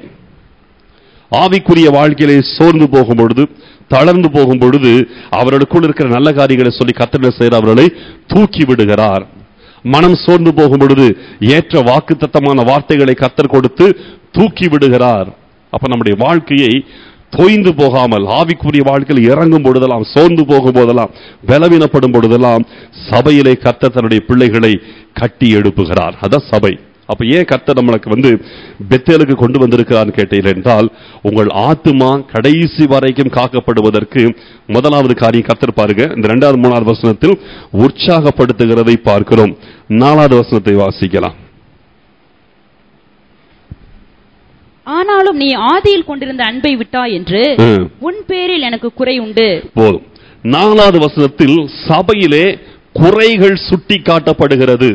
ஆவிக்குரிய வாழ்க்கையிலே சோர்ந்து போகும் பொழுது தளர்ந்து போகும் பொழுது அவர்களுக்குள் இருக்கிற நல்ல காரியங்களை சொல்லி கத்தனை செய்கிற அவர்களை தூக்கி விடுகிறார் மனம் சோர்ந்து போகும் பொழுது ஏற்ற வாக்குத்தத்தமான வார்த்தைகளை கத்தர் கொடுத்து தூக்கி விடுகிறார் அப்ப நம்முடைய வாழ்க்கையை தொய்ந்து போகாமல் ஆவிக்குரிய வாழ்க்கையில் இறங்கும் பொழுதெல்லாம் சோர்ந்து போகும் போதெல்லாம் பலவீனப்படும் பொழுதெல்லாம் சபையிலே கர்த்தர் தன்னுடைய பிள்ளைகளை கட்டி எழுப்புகிறார் அதான் சபை அப்ப ஏன் கர்த்தர் நம்மளுக்கு வந்து பெத்தேலுக்கு கொண்டு வந்திருக்கிறான்னு கேட்டீர்கள் என்றால் உங்கள் ஆத்துமா கடைசி வரைக்கும் காக்கப்படுவதற்கு முதலாவது காரியம் கர்த்தர் பாருங்க இந்த இரண்டாவது மூணாவது வசனத்தில் உற்சாகப்படுத்துகிறதை பார்க்கிறோம் நாலாவது வசனத்தை வாசிக்கலாம் ஆனாலும் நீ ஆதியில் கொண்டிருந்த அன்பை விட்டாய் என்று ம். உன் பேரில் எனக்கு குறை உண்டு போதும் நாலாவது வசனத்தில் சபையிலே குறைகள் சுட்டி காட்டப்படுகிறது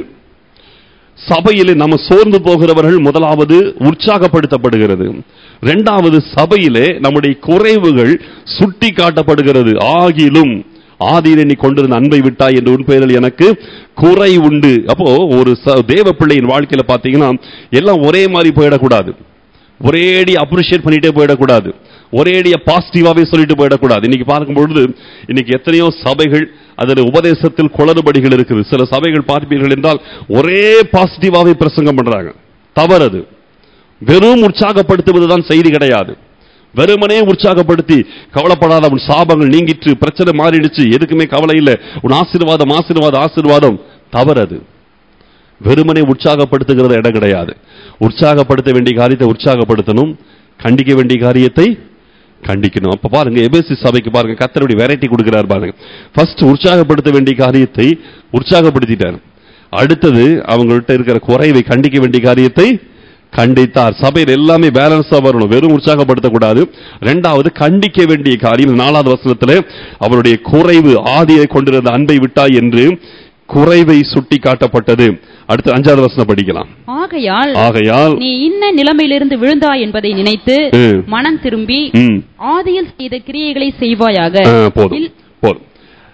சபையிலே நம்ம சோர்ந்து போகிறவர்கள் முதலாவது உற்சாகப்படுத்தப்படுகிறது இரண்டாவது சபையிலே நம்முடைய குறைவுகள் சுட்டி காட்டப்படுகிறது ஆகிலும் ஆதியிலே நீ கொண்டிருந்த அன்பை விட்டாய் என்று உன் பெயரில் எனக்கு குறை உண்டு அப்போ ஒரு ச- தேவ பிள்ளையின் வாழ்க்கையில பாத்தீங்கன்னா எல்லாம் ஒரே மாதிரி போயிடக்கூடாது ஒரேடி அப்ரிஷியேட் பண்ணிட்டே போயிடக்கூடாது ஒரேடியா பாசிட்டிவாவே சொல்லிட்டு போயிடக்கூடாது இன்னைக்கு பார்க்கும் பொழுது இன்னைக்கு எத்தனையோ சபைகள் அதில் உபதேசத்தில் குளறுபடிகள் இருக்குது சில சபைகள் பார்ப்பீர்கள் என்றால் ஒரே பாசிட்டிவாவே பிரசங்கம் பண்றாங்க தவறது வெறும் உற்சாகப்படுத்துவதுதான் செய்தி கிடையாது வெறுமனே உற்சாகப்படுத்தி கவலைப்படாத உன் சாபங்கள் நீங்கிற்று பிரச்சனை மாறிடுச்சு எதுக்குமே கவலை இல்லை உன் ஆசீர்வாதம் ஆசீர்வாதம் ஆசீர்வாதம் தவறது வெறுமனே உற்சாகப்படுத்துகிறது இடம் கிடையாது உற்சாகப்படுத்த வேண்டிய காரியத்தை உற்சாகப்படுத்தணும் கண்டிக்க வேண்டிய காரியத்தை கண்டிக்கணும் அப்ப பாருங்க எபேசி சபைக்கு பாருங்க கத்தருடைய வெரைட்டி கொடுக்கிறார் பாருங்க ஃபர்ஸ்ட் உற்சாகப்படுத்த வேண்டிய காரியத்தை உற்சாகப்படுத்திட்டார் அடுத்தது அவங்கள்ட்ட இருக்கிற குறைவை கண்டிக்க வேண்டிய காரியத்தை கண்டித்தார் சபையில் எல்லாமே பேலன்ஸா வரணும் வெறும் உற்சாகப்படுத்தக்கூடாது ரெண்டாவது கண்டிக்க வேண்டிய காரியம் நாலாவது வசனத்துல அவருடைய குறைவு ஆதியை கொண்டிருந்த அன்பை விட்டாய் என்று குறைவை சுட்டி காட்டப்பட்டது அடுத்து அஞ்சாவது வசனம் படிக்கலாம் ஆகையால் ஆகையால் நீ இன்ன நிலைமையிலிருந்து விழுந்தாய் என்பதை நினைத்து ம். மனம் திரும்பி ம், ஆதியில் செய்த கிரியைகளை செய்வாயாக ஆ, போதும் இல்- போதும்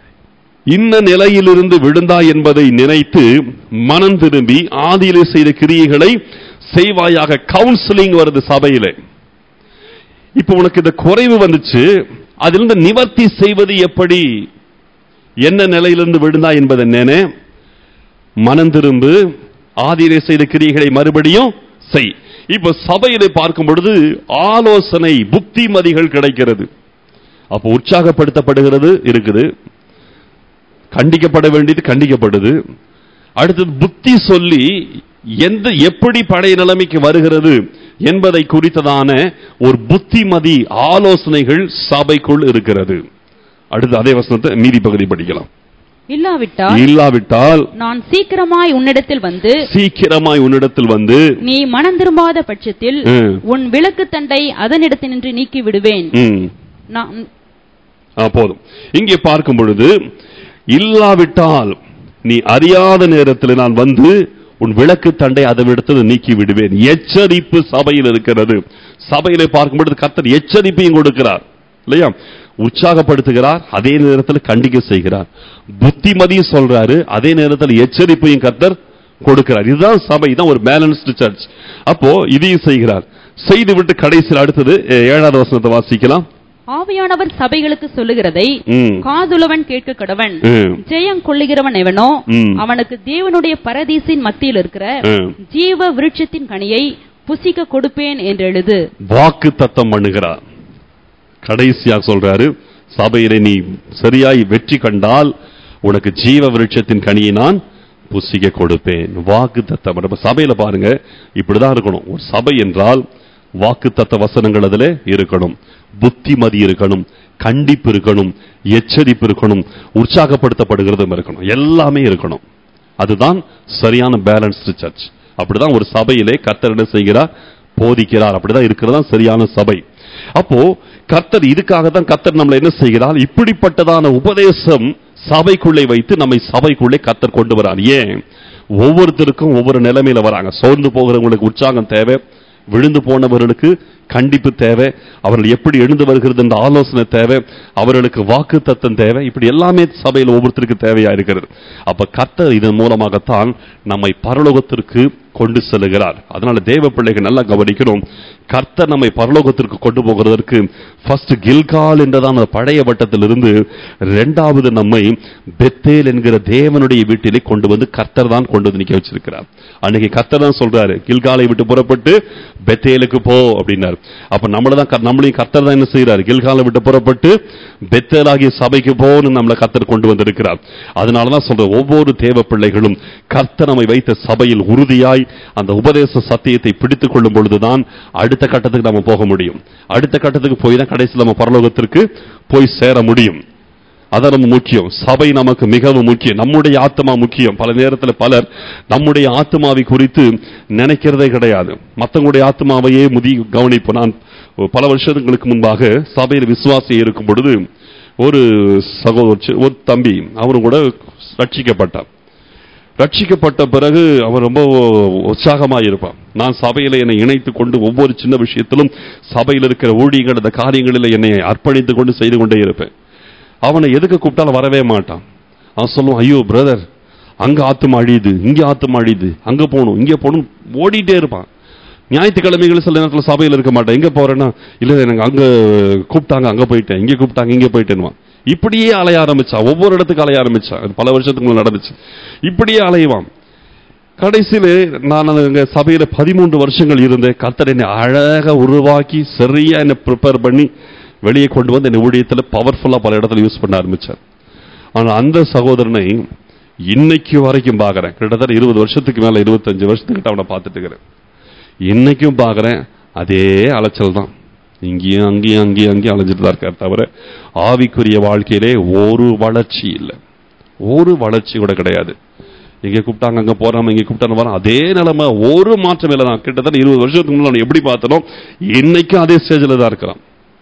இன்ன நிலையிலிருந்து விழுந்தாய் என்பதை நினைத்து மனம் திரும்பி ஆதியிலே செய்த கிரியைகளை செய்வாயாக கவுன்சிலிங் வருது சபையிலே இப்ப உனக்கு இந்த குறைவு வந்துச்சு அதிலிருந்து நிவர்த்தி செய்வது எப்படி என்ன நிலையிலிருந்து விழுந்தாய் என்பதை நினை மனம் திரும்பு ஆதியிலே செய்த கிரியைகளை மறுபடியும் செய் இப்ப சபையிலே பார்க்கும் பொழுது ஆலோசனை புத்திமதிகள் கிடைக்கிறது அப்போ உற்சாகப்படுத்தப்படுகிறது இருக்குது கண்டிக்கப்பட வேண்டியது கண்டிக்கப்படுது அடுத்தது புத்தி சொல்லி எந்த எப்படி பழைய நிலைமைக்கு வருகிறது என்பதை குறித்ததான ஒரு புத்திமதி ஆலோசனைகள் சபைக்குள் இருக்கிறது அடுத்து அதே வசனத்தை மீதி பகுதி படிக்கலாம் இல்லாவிட்டால் இல்லாவிட்டால் நான் சீக்கிரமாய் உன்னிடத்தில் வந்து சீக்கிரமாய் உன்னிடத்தில் வந்து நீ மனம் திரும்பாத பட்சத்தில் ம், உன் விளக்கு தண்டை அதனிடத்தினின்று நீக்கி விடுவேன் ம், நான் ஆ, போதும் இங்கே பார்க்கும் பொழுது இல்லாவிட்டால் நீ அறியாத நேரத்தில் நான் வந்து உன் விளக்கு தண்டை அதை விடுத்து நீக்கி விடுவேன் எச்சரிப்பு சபையில் இருக்கிறது சபையிலே பார்க்கும்பொழுது கர்த்தர் எச்சரிப்பையும் கொடுக்கிறார் இல்லையா உற்சாகப்படுத்துகிறார் அதே நேரத்தில் கண்டிக்க செய்கிறார் புத்திமதியும் சொல்றாரு அதே நேரத்தில் எச்சரிப்பையும் கர்த்தர் கொடுக்கிறார் இதுதான் சபை தான் ஒரு பேலன்ஸ்டு சர்ச் அப்போ இதையும் செய்கிறார் செய்து விட்டு கடைசியில் அடுத்தது அஹ், ஏழாவது வசனத்தை வாசிக்கலாம் ஆவியானவர் சபைகளுக்கு சொல்லுகிறதை ம். காதுலவன் கேட்க கடவன் ம். ஜெயம் கொள்ளுகிறவன் எவனோ ம். அவனுக்கு தேவனுடைய பரதீசின் மத்தியில் இருக்கிற ம். ஜீவ விருட்சத்தின் கனியை புசிக்க கொடுப்பேன் என்று எழுது வாக்கு தத்தம் பண்ணுகிறார் கடைசியாக சொல்றாரு சபையிலே நீ சரியாய் வெற்றி கண்டால் உனக்கு ஜீவ விருட்சத்தின் கனியை நான் புசிக்க கொடுப்பேன் வாக்கு தத்தம் நம்ம சபையில பாருங்க இப்படிதான் இருக்கணும் ஒரு சபை என்றால் வாக்கு தத்த வசனங்கள் அதுல இருக்கணும் புத்திமதி இருக்கணும் கண்டிப்பு இருக்கணும் எச்சரிப்பு இருக்கணும் உற்சாகப்படுத்தப்படுகிறதும் இருக்கணும் எல்லாமே இருக்கணும் அதுதான் சரியான பேலன்ஸ்டு சர்ச் அப்படிதான் ஒரு சபையிலே கர்த்தர் என்ன செய்கிறார் போதிக்கிறார் அப்படிதான் இருக்கிறதா சரியான சபை அப்போ கர்த்தர் இதுக்காக தான் கர்த்தர் நம்மளை என்ன செய்கிறார் இப்படிப்பட்டதான உபதேசம் சபைக்குள்ளே வைத்து நம்மை சபைக்குள்ளே கர்த்தர் கொண்டு வரார் ஏன் ஒவ்வொருத்தருக்கும் ஒவ்வொரு நிலைமையில வராங்க சோர்ந்து போகிறவங்களுக்கு உற்சாகம் தேவை விழுந்து போனவர்களுக்கு கண்டிப்பு தேவை அவர்கள் எப்படி எழுந்து வருகிறது என்ற ஆலோசனை தேவை அவர்களுக்கு வாக்கு தத்தம் தேவை இப்படி எல்லாமே சபையில் ஒவ்வொருத்தருக்கு தேவையா இருக்கிறது அப்ப கர்த்தர் இதன் மூலமாகத்தான் நம்மை பரலோகத்திற்கு கொண்டு செல்லுகிறார் அதனால தேவ பிள்ளைகள் நல்லா கவனிக்கணும் கர்த்தர் நம்மை பரலோகத்திற்கு கொண்டு போகிறதற்கு ஃபர்ஸ்ட் கில்கால் என்றதான அந்த பழைய வட்டத்திலிருந்து இரண்டாவது நம்மை பெத்தேல் என்கிற தேவனுடைய வீட்டிலே கொண்டு வந்து கர்த்தர் தான் கொண்டு வந்து நிக்க வச்சிருக்கிறார் அன்னைக்கு கர்த்தர் தான் சொல்றாரு கில்காலை விட்டு புறப்பட்டு பெத்தேலுக்கு போ அப்படின்னாரு அப்ப நம்மள தான் கர்- நம்மளையும் கர்த்தர் தான் என்ன செய்யறாரு கில்காலை விட்டு புறப்பட்டு பெத்தேலாகிய சபைக்கு போன்னு நம்மளை கர்த்தர் கொண்டு வந்திருக்கிறார் அதனாலதான் சொல்ற ஒவ்வொரு தேவ பிள்ளைகளும் கர்த்தர் நம்மை வைத்த சபையில் உறுதியாய் அந்த உபதேச சத்தியத்தை பிடித்துக் கொள்ளும் பொழுதுதான் அடுத்த கட்டத்துக்கு நம்ம போக முடியும் அடுத்த கட்டத்துக்கு போய் தான் கடைசியில் நம்ம பரலோகத்திற்கு போய் சேர முடியும் அதான் நம்ம முக்கியம் சபை நமக்கு மிகவும் முக்கியம் நம்முடைய ஆத்மா முக்கியம் பல நேரத்தில் பலர் நம்முடைய ஆத்மாவை குறித்து நினைக்கிறதே கிடையாது மற்றவங்களுடைய ஆத்மாவையே முதி கவனிப்போம் நான் பல வருஷங்களுக்கு முன்பாக சபையில் விசுவாசி இருக்கும் பொழுது ஒரு சகோதர ஒரு தம்பி அவரும் கூட ரட்சிக்கப்பட்டார் ரட்சிக்கப்பட்ட பிறகு அவன் ரொம்ப உற்சாகமாக இருப்பான் நான் சபையில் என்னை இணைத்து கொண்டு ஒவ்வொரு சின்ன விஷயத்திலும் சபையில் இருக்கிற ஊழியங்கள் அந்த காரியங்களில் என்னை அர்ப்பணித்து கொண்டு செய்து கொண்டே இருப்பேன் அவனை எதுக்கு கூப்பிட்டாலும் வரவே மாட்டான் அவன் சொல்லுவான் ஐயோ பிரதர் அங்க ஆத்துமா அழியுது இங்க ஆத்துமா அழியுது அங்க போகணும் இங்க போகணும் ஓடிட்டே இருப்பான் ஞாயிற்றுக்கிழமைகள் சில நேரத்தில் சபையில் இருக்க மாட்டேன் எங்க போறேன்னா இல்ல எனக்கு அங்க கூப்பிட்டாங்க அங்க போயிட்டேன் இங்க கூப்பிட்டாங்க இங்க போயிட்டேன்னுவான் இப்படியே அலைய ஆரம்பிச்சான் ஒவ்வொரு இடத்துக்கு அலைய ஆரம்பிச்சான் அது பல வருஷத்துக்கு முன்னாடி நடந்துச்சு இப்படியே அலைவான் கடைசியில் நான் அங்க சபையில பதிமூன்று வருஷங்கள் இருந்தேன் கர்த்தர் என்னை அழகா உருவாக்கி சரியா என்னை ப்ரிப்பேர் பண்ணி வெளியே கொண்டு வந்து என்னை ஊழியத்தில் பவர்ஃபுல்லா பல இடத்துல யூஸ் பண்ண ஆரம்பிச்சார் ஆனா அந்த சகோதரனை இன்னைக்கு வரைக்கும் பார்க்கறேன் கிட்டத்தட்ட இருபது வருஷத்துக்கு மேல இருபத்தஞ்சு வருஷத்துக்கிட்ட அவனை பார்த்துட்டு இருக்கிறேன் இன்னைக்கும் பார்க்கறேன் அதே அலைச்சல் தான் இங்கேயும் அங்கேயும் அங்கேயும் அங்கேயும் அலைஞ்சிட்டு தான் இருக்கார் தவிர ஆவிக்குரிய வாழ்க்கையிலே ஒரு வளர்ச்சி இல்லை ஒரு வளர்ச்சி கூட கிடையாது இங்க கூப்பிட்டாங்க அங்க போறாம இங்க கூப்பிட்டாங்க வரோம் அதே நிலைமை ஒரு மாற்றம் இல்லை தான் கிட்டத்தட்ட இருபது வருஷத்துக்கு முன்னாடி அவனை எப்படி பார்த்தனோ இன்னைக்கும் அதே ஸ்டேஜில் தான் இருக்கிறான்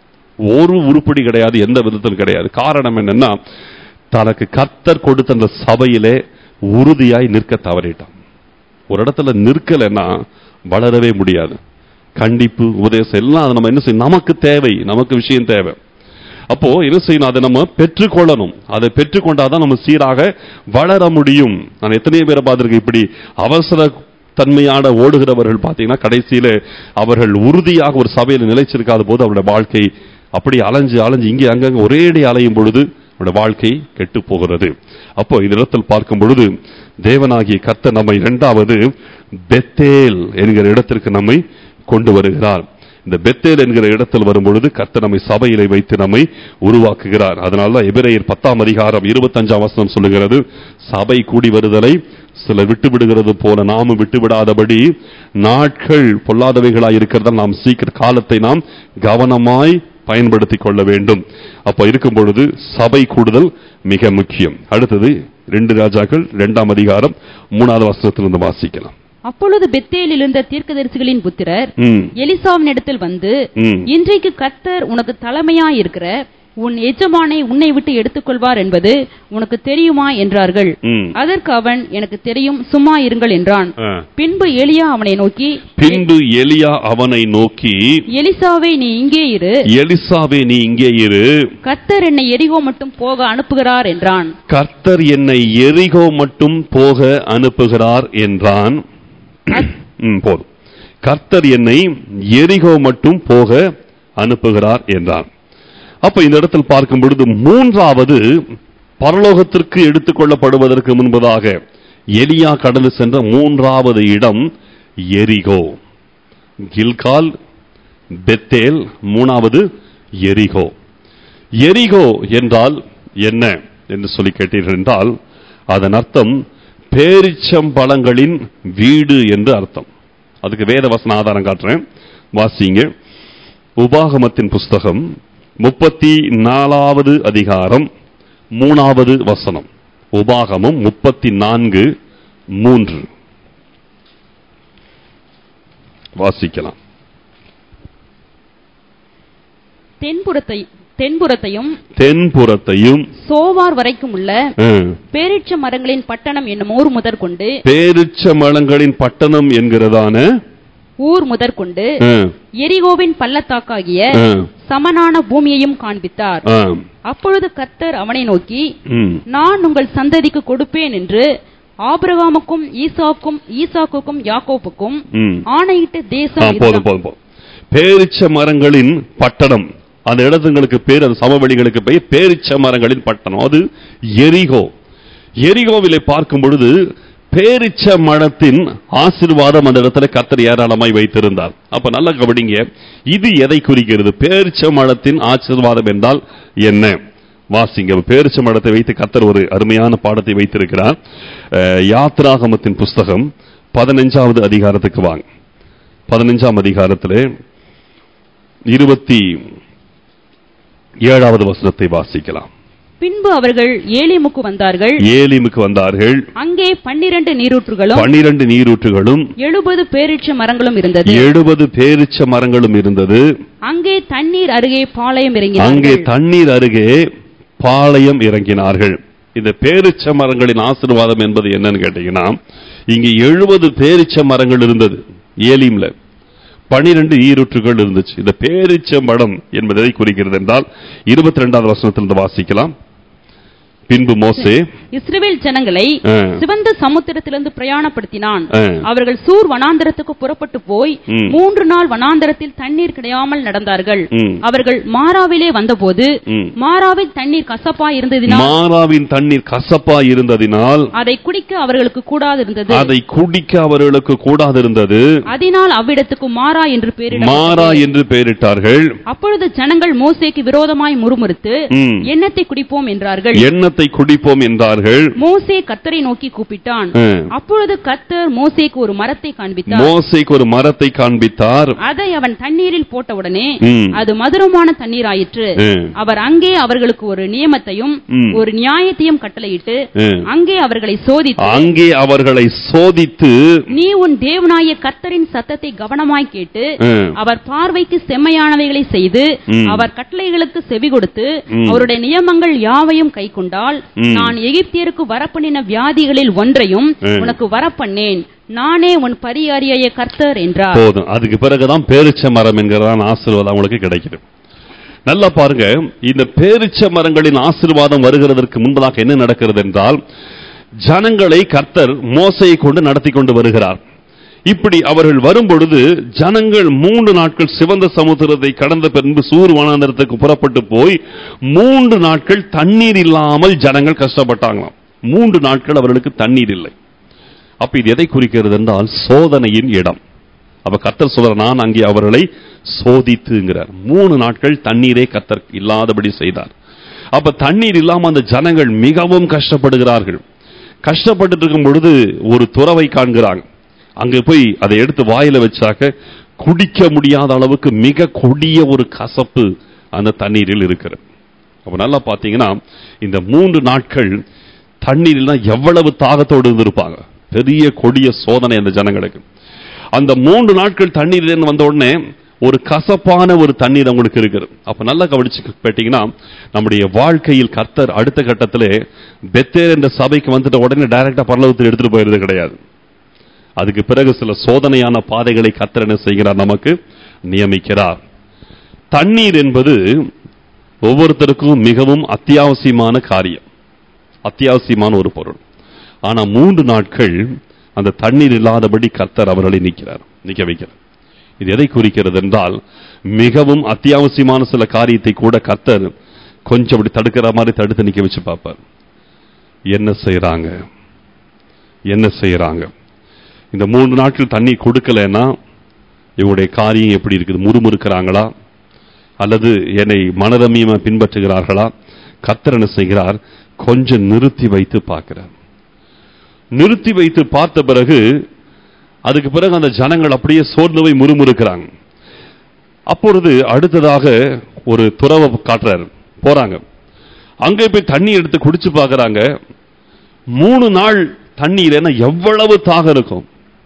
ஒரு உருப்படி கிடையாது எந்த விதத்திலும் கிடையாது காரணம் என்னன்னா தனக்கு கர்த்தர் கொடுத்த அந்த சபையிலே உறுதியாய் நிற்க தவறிட்டான் ஒரு இடத்துல நிற்கலைன்னா வளரவே முடியாது கண்டிப்பு உபதேசம் எல்லாம் அதை நம்ம என்ன செய்யணும் நமக்கு தேவை நமக்கு விஷயம் தேவை அப்போ என்ன செய்யணும் அதை நம்ம பெற்றுக்கொள்ளணும் அதை பெற்றுக்கொண்டாதான் நம்ம சீராக வளர முடியும் நான் எத்தனையோ பேரை பார்த்திருக்கேன் இப்படி அவசர தன்மையான ஓடுகிறவர்கள் பார்த்தீங்கன்னா கடைசியில அவர்கள் உறுதியாக ஒரு சபையில் நிலைச்சிருக்காத போது அவருடைய வாழ்க்கை அப்படி அலைஞ்சு அலைஞ்சு இங்கே அங்கங்க ஒரேடி அலையும் பொழுது அவருடைய வாழ்க்கை கெட்டு போகிறது அப்போ இந்த இடத்தில் பார்க்கும் பொழுது தேவனாகிய கர்த்தர் நம்மை இரண்டாவது பெத்தேல் என்கிற இடத்திற்கு நம்மை கொண்டு வருகிறார் இந்த பெத்தேல் என்கிற இடத்தில் வரும்பொழுது கர்த்தர் நம்மை சபையிலே வைத்து நம்மை உருவாக்குகிறார் அதனால எபிரேயர் பத்தாம் அதிகாரம் இருபத்தஞ்சாம் வசனம் சொல்லுகிறது சபை கூடி வருதலை சிலர் விட்டு விடுகிறது போல நாமும் விட்டு விடாதபடி நாட்கள் பொல்லாதவைகளாய் இருக்கிறதால் நாம் சீக்கிர காலத்தை நாம் கவனமாய் பயன்படுத்திக் கொள்ள வேண்டும் அப்ப இருக்கும் பொழுது சபை கூடுதல் மிக முக்கியம் அடுத்தது ரெண்டு ராஜாக்கள் இரண்டாம் அதிகாரம் மூணாவது வசனத்திலிருந்து வாசிக்கலாம் அப்பொழுது பெத்தேலில் இருந்த தீர்க்கதரிசிகளின் புத்திரர் ம் எலிசாவினிடத்தில் வந்து ம் இன்றைக்கு கர்த்தர் உனக்கு தலைமையாயிருக்கிற உன் எஜமானை உன்னை விட்டு எடுத்துக்கொள்வார் என்பது உனக்கு தெரியுமா என்றார்கள் ம். அதற்கு அவன் எனக்கு தெரியும் சும்மா இருங்கள் என்றான் ஆ. பின்பு எலியா அவனை நோக்கி பின்பு எலியா அவனை நோக்கி எலிசாவே நீ இங்கே இரு எலிசாவே நீ இங்கே இரு கர்த்தர் என்னை எரிகோ மட்டும் போக அனுப்புகிறார் என்றான் கர்த்தர் என்னை எரிகோ மட்டும் போக அனுப்புகிறார் என்றான் ம், போதும் கர்த்தர் என்னை எரிகோ மட்டும் போக அனுப்புகிறார் என்றான் அப்ப இந்த இடத்தில் பார்க்கும் பொழுது மூன்றாவது பரலோகத்திற்கு எடுத்துக்கொள்ளப்படுவதற்கு முன்பதாக எலியா கடந்து சென்ற மூன்றாவது இடம் எரிகோ கில்கால் பெத்தேல் மூணாவது எரிகோ எரிகோ என்றால் என்ன என்று சொல்லி கேட்டீர்கள் என்றால் அதன் அர்த்தம் பேரிச்சம்பழங்களின் வீடு என்று அர்த்தம் அதுக்கு வேத வசன ஆதாரம் காட்டுறேன் வாசிங்க உபாகமத்தின் புஸ்தகம் முப்பத்தி நாலாவது அதிகாரம் மூணாவது வசனம் உபாகமம் முப்பத்தி நான்கு மூன்று வாசிக்கலாம் தென்புறத்தை தென்புறத்தையும் தென்புறத்தையும் சோவார் வரைக்கும் உள்ள அஹ், பேரிச்ச மரங்களின் பட்டணம் என்னும் ஊர் முதற்கொண்டு பேரிச்சம்பழங்களின் பட்டணம் என்கிறதான ஊர் முதற்கொண்டு அஹ், எரிகோவின் பள்ளத்தாக்காகிய அஹ், சமனான பூமியையும் காண்பித்தார் அஹ், அப்பொழுது கர்த்தர் அவனை நோக்கி ம், நான் உங்கள் சந்ததிக்கு கொடுப்பேன் என்று ஆபிரகாமுக்கும் ஈசாக்கும் ஈசாக்குக்கும் யாக்கோப்புக்கும் ம். ஆணையிட்ட ஆ, தேசம் போதும் இதுதான். போதும் போதும் பேரிச்ச மரங்களின் பட்டணம் அந்த இடத்துங்களுக்கு பேர் அந்த சமவெளிகளுக்கு பெயர் பேரிச்ச மரங்களின் பட்டணம் அது எரிகோ எரிகோவிலே பார்க்கும் பொழுது பேரிச்ச மரத்தின் ஆசீர்வாதம் அந்த இடத்துல கத்தர் ஏராளமாய் வைத்திருந்தார் அப்ப நல்லா கவனிங்க இது எதை குறிக்கிறது பேரிச்ச மரத்தின் ஆசீர்வாதம் என்றால் என்ன வாசிங்க பேரிச்ச மரத்தை வைத்து கத்தர் ஒரு அருமையான பாடத்தை வைத்திருக்கிறார் அஹ், யாத்ராகமத்தின் புஸ்தகம் பதினஞ்சாவது அதிகாரத்துக்கு வாங்க பதினஞ்சாம் அதிகாரத்திலே இருபத்தி ஏழாவது வசனத்தை வாசிக்கலாம் பின்பு அவர்கள் ஏலிமுக்கு வந்தார்கள் ஏலிமுக்கு வந்தார்கள் அங்கே பன்னிரண்டு நீரூற்றுகளும் பனிரண்டு நீரூற்றுகளும் எழுபது பேரிச்ச மரங்களும் இருந்தது எழுபது பேரிச்ச மரங்களும் இருந்தது அங்கே தண்ணீர் அருகே பாளையம் அங்கே இறங்கினார்கள் தண்ணீர் அருகே பாளையம் இறங்கினார்கள் இந்த பேரிச்ச மரங்களின் ஆசீர்வாதம் என்பது என்னன்னு கேட்டீங்கன்னா இங்க எழுபது பேரிச்ச மரங்கள் இருந்தது ஏலிம்ல பனிரெண்டு ஈரூற்றுகள் இருந்துச்சு இந்த பேரிச்ச மரம் என்பதை குறிக்கிறது என்றால் இருபத்தி ரெண்டாவது வசனத்திலிருந்து வாசிக்கலாம் பின்பு மோசே இஸ்ரவேல் ஜனங்களை ஆ. சிவந்த சமுத்திரத்திலிருந்து பிரயாணப்படுத்தினான் ஆ. அவர்கள் சூர் வனாந்தரத்துக்கு புறப்பட்டு போய் ம். மூன்று நாள் வனாந்தரத்தில் தண்ணீர் கிடையாமல் நடந்தார்கள் ம். அவர்கள் மாறாவிலே வந்தபோது ம். மாறாவில் தண்ணீர் கசப்பா இருந்ததினால் மாறாவின் தண்ணீர் கசப்பா இருந்ததினால் அதை குடிக்க அவர்களுக்கு கூடாதிருந்தது அதை குடிக்க அவர்களுக்கு கூடாதிருந்தது அதனால் அவ்விடத்துக்கு மாறா என்று பெயரிட மாறா என்று பெயரிட்டார்கள் அப்பொழுது ஜனங்கள் மோசேக்கு விரோதமாய் முறுமுறுத்து ம். எண்ணத்தை குடிப்போம் என்றார்கள் எண்ணத்தை குடிப்போம் என்றார்கள் மோசே கத்தரை நோக்கி கூப்பிட்டான் ஆ. அப்பொழுது கத்தர் மோசேக்கு ஒரு மரத்தை காண்பித்தார் மோசேக்கு ஒரு மரத்தை காண்பித்தார் அதை அவன் தண்ணீரில் போட்டவுடனே ம். அது மதுரமான தண்ணீர் ஆயிற்று ஆ. அவர் அங்கே அவர்களுக்கு ஒரு நியமத்தையும் ம். ஒரு நியாயத்தையும் கட்டளையிட்டு ஆ. அங்கே அவர்களை சோதித்து அங்கே அவர்களை சோதித்து நீ உன் தேவனாய கர்த்தரின் சத்தத்தை கவனமாய் கேட்டு ஆ. அவர் பார்வைக்கு செம்மையானவைகளை செய்து ம். அவர் கட்டளைகளுக்கு செவி கொடுத்து ம். அவருடைய நியமங்கள் யாவையும் கைக்கொண்டால் ம். நான் எகிப்தியருக்கு வரப்பண்ணின வியாதிகளில் ஒன்றையும் ம். உனக்கு வரப்பண்ணேன் நானே உன் பரியாரியாய கர்த்தர் என்றார் போதும் அதுக்கு பிறகுதான் பேரிச்ச மரம் என்கிறதான் ஆசீர்வாதம் அவங்களுக்கு கிடைக்குது நல்லா பாருங்க இந்த பேரிச்ச மரங்களின் ஆசீர்வாதம் வருகிறதற்கு முன்பதாக என்ன நடக்கிறது என்றால் ஜனங்களை கர்த்தர் மோசையை கொண்டு நடத்தி கொண்டு வருகிறார் இப்படி அவர்கள் வரும்பொழுது ஜனங்கள் மூன்று நாட்கள் சிவந்த சமுத்திரத்தை கடந்த பின்பு சூர் வனாந்தரத்துக்கு புறப்பட்டு போய் மூன்று நாட்கள் தண்ணீர் இல்லாமல் ஜனங்கள் கஷ்டப்பட்டாங்களாம் மூன்று நாட்கள் அவர்களுக்கு தண்ணீர் இல்லை அப்ப இது எதை குறிக்கிறது என்றால் சோதனையின் இடம் அப்ப கத்தர் சொல்ற நான் அங்கே அவர்களை சோதித்துங்கிறார் மூணு நாட்கள் தண்ணீரே கத்தர் இல்லாதபடி செய்தார் அப்ப தண்ணீர் இல்லாம அந்த ஜனங்கள் மிகவும் கஷ்டப்படுகிறார்கள் கஷ்டப்பட்டு இருக்கும் பொழுது ஒரு துறவை காண்கிறாங்க அங்க போய் அதை எடுத்து வாயில வச்சாக்க குடிக்க முடியாத அளவுக்கு மிக கொடிய ஒரு கசப்பு அந்த தண்ணீரில் இருக்கிறது அப்ப நல்லா பாத்தீங்கன்னா இந்த மூன்று நாட்கள் தண்ணீர்லாம் எவ்வளவு தாகத்தோடு இருந்திருப்பாங்க பெரிய கொடிய சோதனை அந்த ஜனங்களுக்கு அந்த மூன்று நாட்கள் தண்ணீரில் வந்த உடனே ஒரு கசப்பான ஒரு தண்ணீர் அவங்களுக்கு இருக்குது அப்ப நல்லா கவனிச்சு கேட்டீங்கன்னா நம்முடைய வாழ்க்கையில் கர்த்தர் அடுத்த கட்டத்திலே பெத்தேர் என்ற சபைக்கு வந்துட்ட உடனே டைரக்டா பரலோகத்தில் எடுத்துட்டு போயிருது கிடையாது அதுக்கு பிறகு சில சோதனையான பாதைகளை கர்த்தர் என்ன செய்கிறார் நமக்கு நியமிக்கிறார் தண்ணீர் என்பது ஒவ்வொருத்தருக்கும் மிகவும் அத்தியாவசியமான காரியம் அத்தியாவசியமான ஒரு பொருள் ஆனா மூன்று நாட்கள் அந்த தண்ணீர் இல்லாதபடி கர்த்தர் அவர்களை நிற்கிறார் நிக்க வைக்கிறார் இது எதை குறிக்கிறது என்றால் மிகவும் அத்தியாவசியமான சில காரியத்தை கூட கர்த்தர் கொஞ்சம் அப்படி தடுக்கிற மாதிரி தடுத்து நிக்க வச்சு பார்ப்பார் என்ன செய்யறாங்க என்ன செய்யறாங்க இந்த மூன்று நாட்கள் தண்ணி கொடுக்கலன்னா இவங்களுடைய காரியம் எப்படி இருக்குது முறுமுறுக்கிறாங்களா அல்லது என்னை மனரமியமா பின்பற்றுகிறார்களா கர்த்தர் என்ன செய்கிறார் கொஞ்சம் நிறுத்தி வைத்து பார்க்கிறார் நிறுத்தி வைத்து பார்த்த பிறகு அதுக்கு பிறகு அந்த ஜனங்கள் அப்படியே சோர்ந்து போய் முறுமுறுக்கிறாங்க அப்பொழுது அடுத்ததாக ஒரு துறவை காட்டுறாரு போறாங்க அங்கே போய் தண்ணி எடுத்து குடிச்சு பார்க்கறாங்க மூணு நாள் தண்ணீர் என்ன எவ்வளவு தாகம் இருக்கும்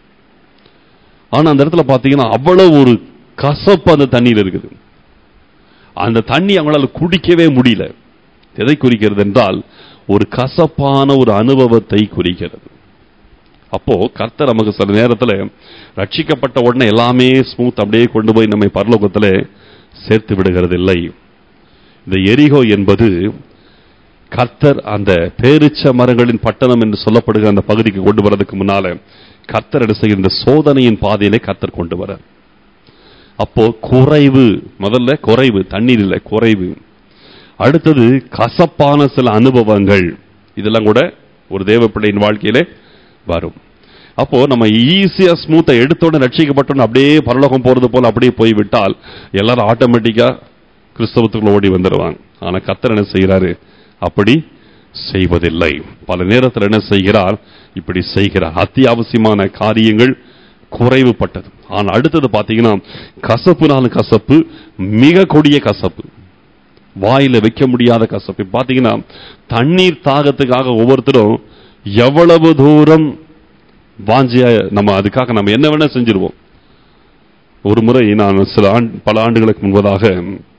ஆனா அந்த இடத்துல பாத்தீங்கன்னா அவ்வளவு ஒரு கசப்பு அந்த தண்ணீர் இருக்குது அந்த தண்ணி அவங்களால குடிக்கவே முடியல எதை குறிக்கிறது என்றால் ஒரு கசப்பான ஒரு அனுபவத்தை குறிக்கிறது அப்போ கர்த்தர் நமக்கு சில நேரத்துல ரட்சிக்கப்பட்ட உடனே எல்லாமே ஸ்மூத் அப்படியே கொண்டு போய் நம்மை பரலோகத்துல சேர்த்து விடுகிறது இல்லை இந்த எரிகோ என்பது கர்த்தர் அந்த பேரிச்ச மரங்களின் பட்டணம் என்று சொல்லப்படுகிற அந்த பகுதிக்கு கொண்டு வரதுக்கு முன்னால கர்த்தர் என்ன செய்கிற இந்த சோதனையின் பாதையிலே கர்த்தர் கொண்டு வர அப்போ குறைவு முதல்ல குறைவு தண்ணீர் இல்லை குறைவு அடுத்தது கசப்பான சில அனுபவங்கள் இதெல்லாம் கூட ஒரு தேவ பிள்ளையின் வாழ்க்கையிலே வரும் அப்போ நம்ம ஈஸியா ஸ்மூத்தா எடுத்தோட ரட்சிக்கப்பட்டோன்னு அப்படியே பரலோகம் போறது போல அப்படியே போய்விட்டால் எல்லாரும் ஆட்டோமேட்டிக்கா கிறிஸ்தவத்துக்குள்ள ஓடி வந்துடுவாங்க ஆனா கத்தர் என்ன செய்கிறாரு அப்படி செய்வதில்லை பல நேரத்தில் என்ன செய்கிறார் இப்படி செய்கிறார் அத்தியாவசியமான காரியங்கள் குறைவுபட்டது ஆனா அடுத்தது பாத்தீங்கன்னா கசப்புனாலும் கசப்பு மிக கொடிய கசப்பு வாயில வைக்க முடியாத கசப்பு பாத்தீங்கன்னா தண்ணீர் தாகத்துக்காக ஒவ்வொருத்தரும் எவ்வளவு தூரம் வாஞ்சியா நம்ம அதுக்காக நம்ம என்ன வேணா செஞ்சிருவோம் ஒரு முறை நான் சில ஆண்டு பல ஆண்டுகளுக்கு முன்பதாக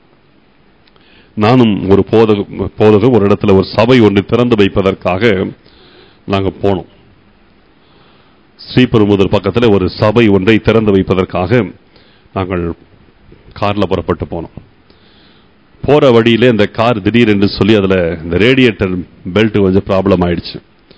நானும் ஒரு போதக போதக ஒரு இடத்துல ஒரு சபை ஒன்று திறந்து வைப்பதற்காக நாங்க போனோம் ஸ்ரீபெரும்புதூர் பக்கத்தில் ஒரு சபை ஒன்றை திறந்து வைப்பதற்காக நாங்கள் கார்ல புறப்பட்டு போனோம் போற வழியிலே இந்த கார் திடீரென்று சொல்லி அதுல இந்த ரேடியேட்டர் பெல்ட் கொஞ்சம் ப்ராப்ளம் ஆயிடுச்சு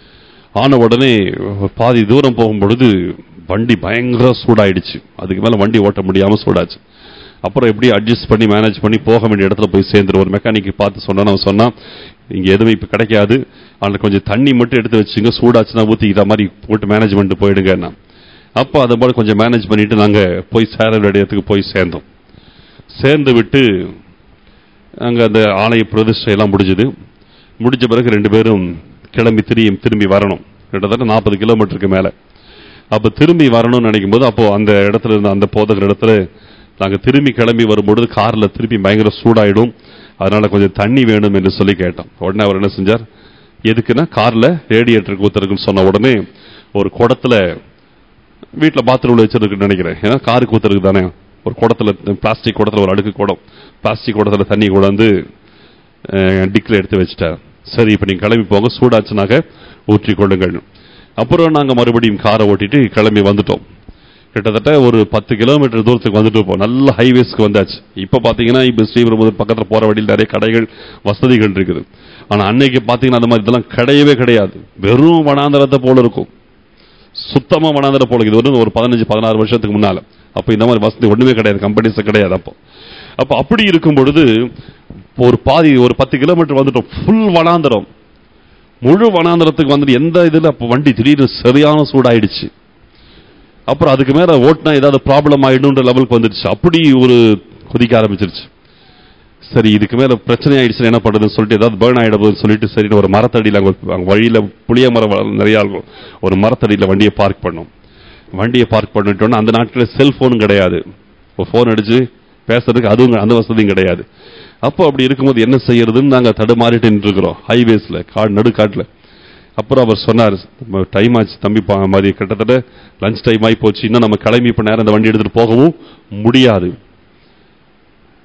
ஆன உடனே பாதி தூரம் போகும் பொழுது வண்டி பயங்கர சூடாயிடுச்சு அதுக்கு மேல வண்டி ஓட்ட முடியாம சூடாச்சு அப்புறம் எப்படி அட்ஜஸ்ட் பண்ணி மேனேஜ் பண்ணி போக வேண்டிய இடத்துல போய் சேர்ந்துரு ஒரு மெக்கானிக் பார்த்து சொன்னா அவன் சொன்னா இங்க எதுவும் இப்ப கிடைக்காது அதில் கொஞ்சம் தண்ணி மட்டும் எடுத்து வச்சுங்க சூடாச்சுன்னா ஊத்திக்கிற மாதிரி போட்டு மேனேஜ் பண்ணிட்டு போயிடுங்க அப்போ அதை போல கொஞ்சம் மேனேஜ் பண்ணிட்டு நாங்க போய் சேர வேண்டிய இடத்துக்கு போய் சேர்ந்தோம் சேர்ந்து விட்டு அங்க அந்த ஆலய பிரதிஷ்டை எல்லாம் முடிஞ்சது முடிஞ்ச பிறகு ரெண்டு பேரும் கிளம்பி திரும்பி திரும்பி வரணும் கிட்டத்தட்ட நாற்பது கிலோமீட்டருக்கு மேல அப்ப திரும்பி வரணும்னு நினைக்கும் போது அப்போ அந்த இடத்துல இருந்த அந்த போதகர் இடத்துல நாங்க திரும்பி கிளம்பி வரும்பொழுது கார்ல திருப்பி பயங்கர சூடாயிடும் அதனால கொஞ்சம் தண்ணி வேணும் என்று சொல்லி கேட்டோம் உடனே அவர் என்ன செஞ்சார் எதுக்குன்னா கார்ல ரேடியேட்டருக்கு ஊத்துறதுக்குன்னு சொன்ன உடனே ஒரு குடத்துல வீட்டுல பாத்ரூம்ல வச்சிருக்குன்னு நினைக்கிறேன் ஏன்னா காருக்கு ஊத்துறதுக்கு தானே ஒரு குடத்துல பிளாஸ்டிக் குடத்துல ஒரு அடுக்கு குடம் பிளாஸ்டிக் குடத்துல தண்ணி கொண்டாந்து டிக்கில் எடுத்து வச்சுட்டார் சரி இப்ப நீங்க கிளம்பி போங்க சூடாச்சுனாக்க ஊற்றிக் கொள்ளுங்கள் அப்புறம் நாங்க மறுபடியும் காரை ஓட்டிட்டு கிளம்பி வந்துட்டோம் கிட்டத்தட்ட ஒரு பத்து கிலோமீட்டர் தூரத்துக்கு வந்துட்டு இருப்போம் நல்ல ஹைவேஸ்க்கு வந்தாச்சு இப்ப பாத்தீங்கன்னா இப்ப ஸ்ரீபெரும்புதூர் பக்கத்துல போற வழியில் நிறைய கடைகள் வசதிகள் இருக்குது ஆனா அன்னைக்கு பாத்தீங்கன்னா அந்த மாதிரி இதெல்லாம் கிடையவே கிடையாது வெறும் வனாந்தரத்தை போல இருக்கும் சுத்தமா வனாந்தரம் போல இது வந்து ஒரு பதினஞ்சு பதினாறு வருஷத்துக்கு முன்னால அப்ப இந்த மாதிரி வசதி ஒண்ணுமே கிடையாது கம்பெனிஸ் கிடையாது அப்போ அப்ப அப்படி இருக்கும் பொழுது ஒரு பாதி ஒரு பத்து கிலோமீட்டர் வந்துட்டோம் ஃபுல் வனாந்தரம் முழு வனாந்தரத்துக்கு வந்துட்டு எந்த இதுல அப்ப வண்டி திடீர்னு சரியான சூடாயிடுச்சு அப்புறம் அதுக்கு மேல ஓட்டினா ஏதாவது ப்ராப்ளம் ஆயிடும்ன்ற லெவலுக்கு வந்துருச்சு அப்படி ஒரு கொதிக்க ஆரம்பிச்சிருச்சு சரி இதுக்கு மேல பிரச்சனை ஆயிடுச்சுன்னா என்ன பண்றதுன்னு சொல்லிட்டு ஏதாவது பேர்ன் ஆயிடுதுன்னு சொல்லிட்டு சரி ஒரு மரத்தடியில் அங்க அங்க வழியில புளிய மரம் வ- நிறைய இருக்கும் ஒரு மரத்தடியில வண்டியை பார்க் பண்ணோம் வண்டியை பார்க் பண்ணிட்டோம்னா அந்த நாட்களில் செல்போன் கிடையாது ஃபோன் அடிச்சு பேசுறதுக்கு அதுவும் அந்த வசதியும் கிடையாது அப்போ அப்படி இருக்கும்போது என்ன செய்யறதுன்னு நாங்க தடுமாறிட்டு நின்று இருக்கிறோம் ஹைவேஸ்ல காடு நடுக்காட்டுல அப்புறம் அவர் சொன்னார் டைம் ஆச்சு தம்பி பா- மாதிரி கிட்டத்தட்ட லஞ்ச் டைம் ஆகி போச்சு இன்னும் நம்ம கிளம்பி இப்ப நேரம் இந்த வண்டி எடுத்துட்டு போகவும் முடியாது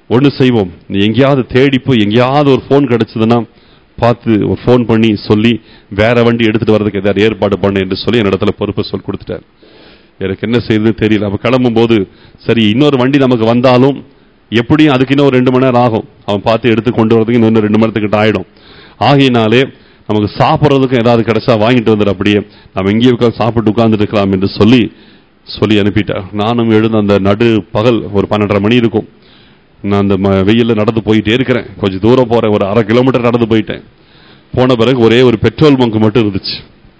ஒன்று செய்வோம் நீ எங்கேயாவது தேடி போய் எங்கேயாவது ஒரு ஃபோன் கிடைச்சதுன்னா பார்த்து ஒரு ஃபோன் பண்ணி சொல்லி வேற வண்டி எடுத்துட்டு வர்றதுக்கு ஏதாவது ஏற்பாடு பண்ணு என்று சொல்லி என்னிடத்துல பொறுப்பை சொல்லி கொடுத்துட்டார் எனக்கு என்ன செய்யுதுன்னு தெரியல அப்ப கிளம்பும் போது சரி இன்னொரு வண்டி நமக்கு வந்தாலும் எப்படியும் அதுக்கு இன்னும் ஒரு ரெண்டு மணி நேரம் ஆகும் அவன் பார்த்து எடுத்து கொண்டு வரதுக்கு இன்னொன்று ரெண்டு மணி நேரத்துக்கிட்ட ஆயிடும் ஆகையினாலே நமக்கு சாப்பிட்றதுக்கும் ஏதாவது கிடைச்சா வாங்கிட்டு வந்துடு அப்படியே நம்ம எங்கேயே உட்காந்து சாப்பிட்டு உட்கார்ந்துட்டு இருக்கலாம் என்று சொல்லி சொல்லி அனுப்பிட்டார் நானும் எழுந்து அந்த நடு பகல் ஒரு பன்னெண்டரை மணி இருக்கும் நான் அந்த ம- வெயில்ல நடந்து போயிட்டே இருக்கிறேன் கொஞ்சம் தூரம் போறேன் ஒரு அரை கிலோமீட்டர் நடந்து போயிட்டேன் போன பிறகு ஒரே ஒரு பெட்ரோல் பங்க் மட்டும் இருந்துச்சு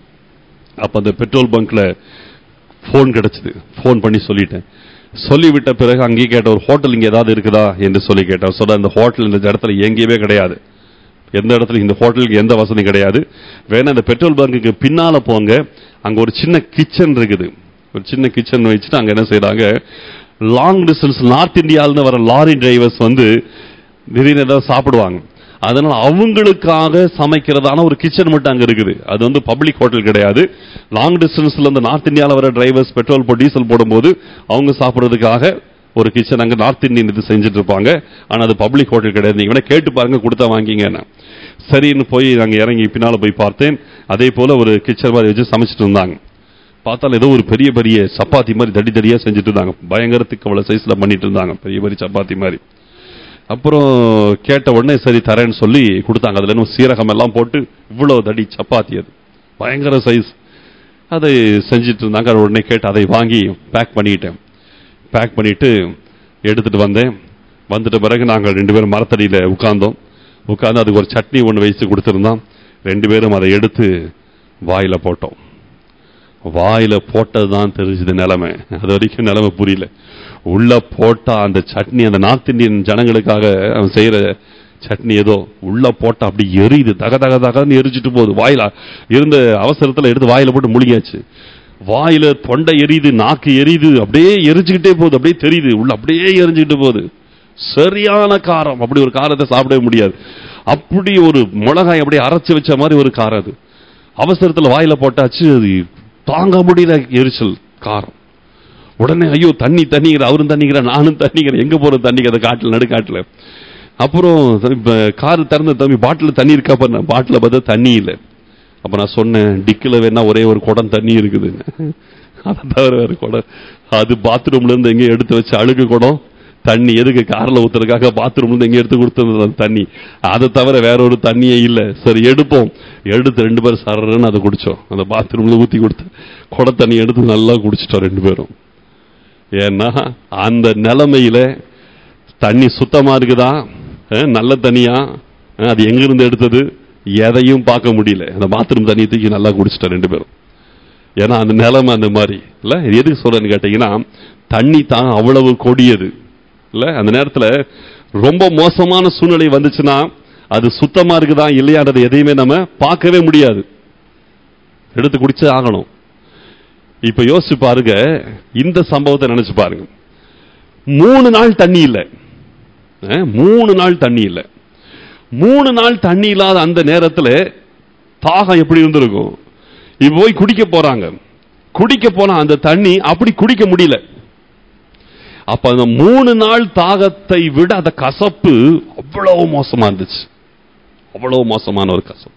அப்ப அந்த பெட்ரோல் பங்க்ல ஃபோன் கிடைச்சது ஃபோன் பண்ணி சொல்லிட்டேன் சொல்லிவிட்ட பிறகு அங்கேயே கேட்ட ஒரு ஹோட்டல் இங்க ஏதாவது இருக்குதா என்று சொல்லி கேட்டேன் சொல்ல அந்த ஹோட்டல் இந்த இடத்துல எங்கேயுமே கிடையாது எந்த இடத்துல இந்த ஹோட்டலுக்கு எந்த வசதியும் கிடையாது வேணா இந்த பெட்ரோல் பங்குக்கு பின்னால போங்க அங்க ஒரு சின்ன கிச்சன் இருக்குது ஒரு சின்ன கிச்சன் வச்சுட்டு அங்க என்ன செய்றாங்க லாங் டிஸ்டன்ஸ் நார்த் இந்தியாவிலிருந்து வர லாரி டிரைவர்ஸ் வந்து திடீர்னு ஏதாவது சாப்பிடுவாங்க அதனால அவங்களுக்காக சமைக்கிறதான ஒரு கிச்சன் மட்டும் அங்க இருக்குது அது வந்து பப்ளிக் ஹோட்டல் கிடையாது லாங் டிஸ்டன்ஸ்ல இருந்து நார்த் இந்தியால வர டிரைவர்ஸ் பெட்ரோல் போ டீசல் போடும்போது அவங்க சாப்பிடுறதுக்காக ஒரு கிச்சன் அங்க நார்த் இந்தியன் இது செஞ்சுட்டு இருப்பாங்க ஆனா அது பப்ளிக் ஹோட்டல் கிடையாது நீங்க வேணா கேட்டு பாருங்க கொடுத்தா வாங்கிங்க சரின்னு போய் அங்க இறங்கி பின்னால போய் பார்த்தேன் அதே போல ஒரு கிச்சன் மாதிரி வச்சு சமைச்சிட்டு இருந்தாங்க பார்த்தாலும் ஏதோ ஒரு பெரிய பெரிய சப்பாத்தி மாதிரி தடி தடியா செஞ்சுட்டு இருந்தாங்க பயங்கரத்துக்கு அவ்வளவு சைஸ்ல பண்ணிட்டு இருந்தாங்க பெரிய பெரிய சப்பாத்தி மாதிரி அப்புறம் கேட்ட உடனே சரி தரேன்னு சொல்லி கொடுத்தாங்க அதுல இன்னும் சீரகம் எல்லாம் போட்டு இவ்வளவு தடி சப்பாத்தி அது பயங்கர சைஸ் அதை செஞ்சுட்டு இருந்தாங்க அது உடனே கேட்டு அதை வாங்கி பேக் பண்ணிட்டேன் பேக் பண்ணிட்டு எடுத்துட்டு வந்தேன் வந்துட்ட பிறகு நாங்கள் ரெண்டு பேரும் மரத்தடியில உட்கார்ந்தோம் உட்கார்ந்து அதுக்கு ஒரு சட்னி ஒன்று வச்சு கொடுத்துருந்தோம் ரெண்டு பேரும் அதை எடுத்து வாயில போட்டோம் வாயில போட்டதுதான் தெரிஞ்சது நிலைமை அது வரைக்கும் நிலைமை புரியல உள்ள போட்டா அந்த சட்னி அந்த நார்த் இந்தியன் ஜனங்களுக்காக அவன் செய்யற சட்னி ஏதோ உள்ள போட்டா அப்படி எரியுது தக தக தகன்னு எரிஞ்சிட்டு போகுது வாயில இருந்த அவசரத்துல எடுத்து வாயில போட்டு முழுகியாச்சு வாயில தொண்டை எரியுது நாக்கு எரியுது அப்படியே எரிஞ்சுக்கிட்டே போகுது அப்படியே தெரியுது உள்ள அப்படியே எரிஞ்சுக்கிட்டு போகுது சரியான காரம் அப்படி ஒரு காரத்தை சாப்பிடவே முடியாது அப்படி ஒரு மிளகாய் அப்படியே அரைச்சு வச்ச மாதிரி ஒரு காரம் அது அவசரத்துல வாயில போட்டாச்சு அது தாங்க முடியல எரிச்சல் காரம் உடனே ஐயோ தண்ணி தண்ணிங்கிற அவரும் தண்ணிங்கிற நானும் தண்ணிக்கிறேன் எங்க போறது தண்ணிக்கு அந்த காட்டுல நடுக்காட்டுல அப்புறம் இப்ப கார் திறந்த தம்பி பாட்டில் தண்ணி இருக்கா பண்ண பாட்டில் பார்த்தா தண்ணி இல்லை அப்ப நான் சொன்னேன் டிக்கில் வேணா ஒரே ஒரு குடம் தண்ணி இருக்குது அதை தவிர வேற குடம் அது பாத்ரூம்ல இருந்து எங்கேயும் எடுத்து வச்சு அழுகு குடம் தண்ணி எதுக்கு கார்ல ஊத்துறதுக்காக பாத்ரூம்ல இருந்து எங்க எடுத்து கொடுத்தது அந்த தண்ணி அதை தவிர வேற ஒரு தண்ணியே இல்ல சரி எடுப்போம் எடுத்து ரெண்டு பேரும் சரன்னு அதை குடிச்சோம் அந்த பாத்ரூம்ல ஊத்தி கொடுத்து குட தண்ணி எடுத்து நல்லா குடிச்சிட்டோம் ரெண்டு பேரும் ஏன்னா அந்த நிலைமையில தண்ணி சுத்தமா இருக்குதா அஹ், நல்ல தண்ணியா அஹ், அது எங்க இருந்து எடுத்தது எதையும் பார்க்க முடியல அந்த பாத்ரூம் தண்ணி தூக்கி நல்லா குடிச்சிட்டோம் ரெண்டு பேரும் ஏன்னா அந்த நிலைமை அந்த மாதிரி இல்ல இது எதுக்கு சொல்றேன்னு கேட்டீங்கன்னா தண்ணி தான் அவ்வளவு கொடியது இல்ல அந்த நேரத்துல ரொம்ப மோசமான சூழ்நிலை வந்துச்சுன்னா அது சுத்தமா இருக்குதா இல்லையான்றதை எதையுமே நம்ம பார்க்கவே முடியாது எடுத்து குடிச்சே ஆகணும் இப்ப யோசிச்சு பாருங்க இந்த சம்பவத்தை நினைச்சு பாருங்க மூணு நாள் தண்ணி இல்லை அஹ், மூணு நாள் தண்ணி இல்லை மூணு நாள் தண்ணி இல்லாத அந்த நேரத்துல தாகம் எப்படி இருந்திருக்கும் இப்ப போய் குடிக்க போறாங்க குடிக்க போனா அந்த தண்ணி அப்படி குடிக்க முடியல அப்ப அந்த மூணு நாள் தாகத்தை விட அந்த கசப்பு அவ்வளவு மோசமா இருந்துச்சு அவ்வளவு மோசமான ஒரு கசப்பு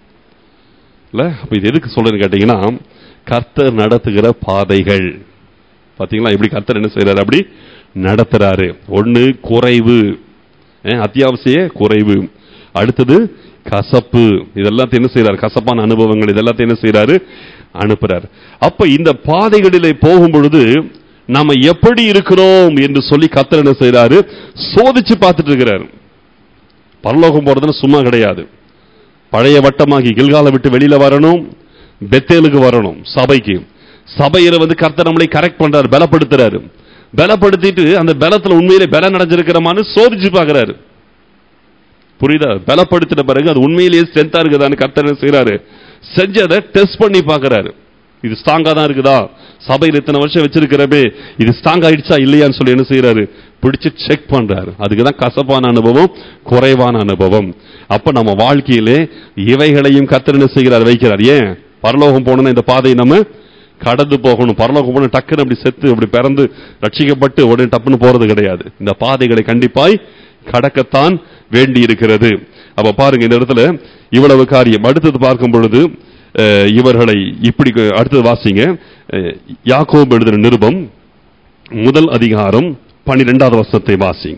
இல்ல அப்ப இது எதுக்கு சொல்றேன்னு கேட்டீங்கன்னா கர்த்தர் நடத்துகிற பாதைகள் பாத்தீங்களா எப்படி கர்த்தர் என்ன செய்யறாரு அப்படி நடத்துறாரு ஒண்ணு குறைவு அஹ், அத்தியாவசிய குறைவு அடுத்தது கசப்பு இதெல்லாம் என்ன செய்யறாரு கசப்பான அனுபவங்கள் இதெல்லாம் என்ன செய்யறாரு அனுப்புறாரு அப்ப இந்த பாதைகளிலே போகும் பொழுது நாம எப்படி இருக்கிறோம் என்று சொல்லி கர்த்தர் என்ன செய்யறாரு சோதிச்சு பார்த்துட்டு இருக்கிறாரு பரலோகம் போறதுன்னு சும்மா கிடையாது பழைய வட்டமாகி கில்காலை விட்டு வெளியில வரணும் பெத்தேலுக்கு வரணும் சபைக்கு சபையில வந்து கர்த்தர் நம்மளை கரெக்ட் பண்றாரு பலப்படுத்துறாரு பலப்படுத்திட்டு அந்த பலத்துல உண்மையிலே பலம் அடைஞ்சிருக்கிறமான்னு சோதிச்சு பார்க்கறாரு புரியுதா பலப்படுத்தின பிறகு அது உண்மையிலேயே ஸ்ட்ரென்த்தா இருக்குதான்னு கர்த்தர் என்ன செய்யறாரு செஞ்சதை டெஸ்ட் பண்ணி பார்க்கறாரு இது ஸ்ட்ராங்கா தான் இருக்குதா சபையில் இத்தனை வருஷம் வச்சிருக்கிறப்பே இது ஸ்ட்ராங் ஆயிடுச்சா இல்லையான்னு சொல்லி என்ன செய்யறாரு பிடிச்சு செக் பண்றாரு அதுக்கு தான் கசப்பான அனுபவம் குறைவான அனுபவம் அப்ப நம்ம வாழ்க்கையிலே இவைகளையும் கர்த்தர் என்ன செய்கிறார் வைக்கிறார் ஏன் பரலோகம் போனோம்னா இந்த பாதையை நம்ம கடந்து போகணும் பரலோகம் போகணும் டக்குன்னு அப்படி செத்து அப்படி பிறந்து ரட்சிக்கப்பட்டு உடனே டப்புன்னு போறது கிடையாது இந்த பாதைகளை கண்டிப்பாய் கடக்கத்தான் வேண்டி இருக்கிறது அப்ப பாருங்க இந்த இடத்துல இவ்வளவு காரியம் அடுத்தது பார்க்கும் பொழுது அஹ், இவர்களை இப்படி அடுத்தது வாசிங்க அஹ், யாக்கோபு எழுதின நிருபம் முதல் அதிகாரம் பனிரெண்டாவது வருஷத்தை வாசிங்க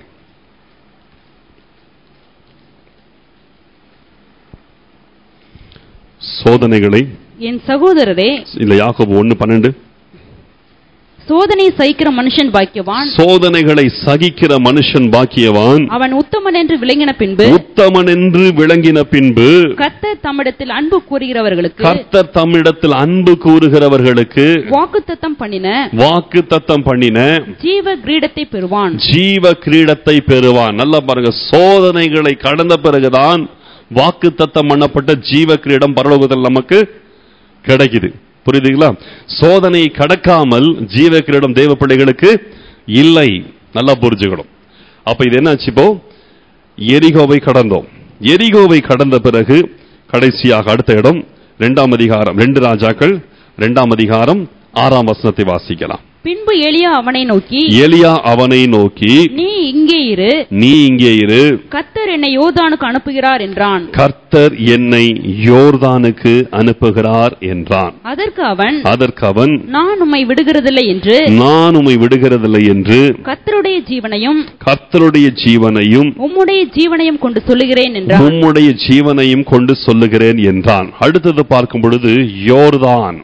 சோதனைகளை என் சகோதரரே இல்ல யாக்கோபு ஒன்னு பன்னெண்டு சோதனை சகிக்கிற மனுஷன் பாக்கியவான் சோதனைகளை சகிக்கிற மனுஷன் பாக்கியவான் அவன் உத்தமன் என்று விளங்கின பின்பு உத்தமன் என்று விளங்கின பின்பு கர்த்தர் தம்மிடத்தில் அன்பு கூறுகிறவர்களுக்கு கர்த்தர் தம்மிடத்தில் அன்பு கூறுகிறவர்களுக்கு வாக்குத்தத்தம் பண்ணின வாக்கு தத்தம் பண்ணின ஜீவ கிரீடத்தை பெறுவான் ஜீவ கிரீடத்தை பெறுவான் நல்லா பாருங்க சோதனைகளை கடந்த பிறகுதான் வாக்கு தத்தம் பண்ணப்பட்ட ஜீவ கிரீடம் பரலோகத்தில் நமக்கு கிடைக்குது புரியுதுங்களா சோதனையை கடக்காமல் ஜீவ கிரீடம் தேவ பிள்ளைகளுக்கு இல்லை நல்லா புரிஞ்சுக்கணும் அப்ப இது என்னாச்சு இப்போ எரிகோவை கடந்தோம் எரிகோவை கடந்த பிறகு கடைசியாக அடுத்த இடம் இரண்டாம் அதிகாரம் ரெண்டு ராஜாக்கள் இரண்டாம் அதிகாரம் ஆறாம் வசனத்தை வாசிக்கலாம் பின்பு எலியா அவனை நோக்கி எலியா அவனை நோக்கி நீ இங்கே இரு நீ இங்கே இரு கர்த்தர் என்னை யோர்தானுக்கு அனுப்புகிறார் என்றான் கர்த்தர் என்னை யோர்தானுக்கு அனுப்புகிறார் என்றான் அதற்கு அவன் அதற்கு அவன் நான் உம்மை விடுகிறதில்லை என்று நான் உம்மை விடுகிறதில்லை என்று கர்த்தருடைய ஜீவனையும் கர்த்தருடைய ஜீவனையும் உம்முடைய ஜீவனையும் கொண்டு சொல்லுகிறேன் என்றான் உம்முடைய ஜீவனையும் கொண்டு சொல்லுகிறேன் என்றான் அடுத்தது பார்க்கும் பொழுது யோர்தான்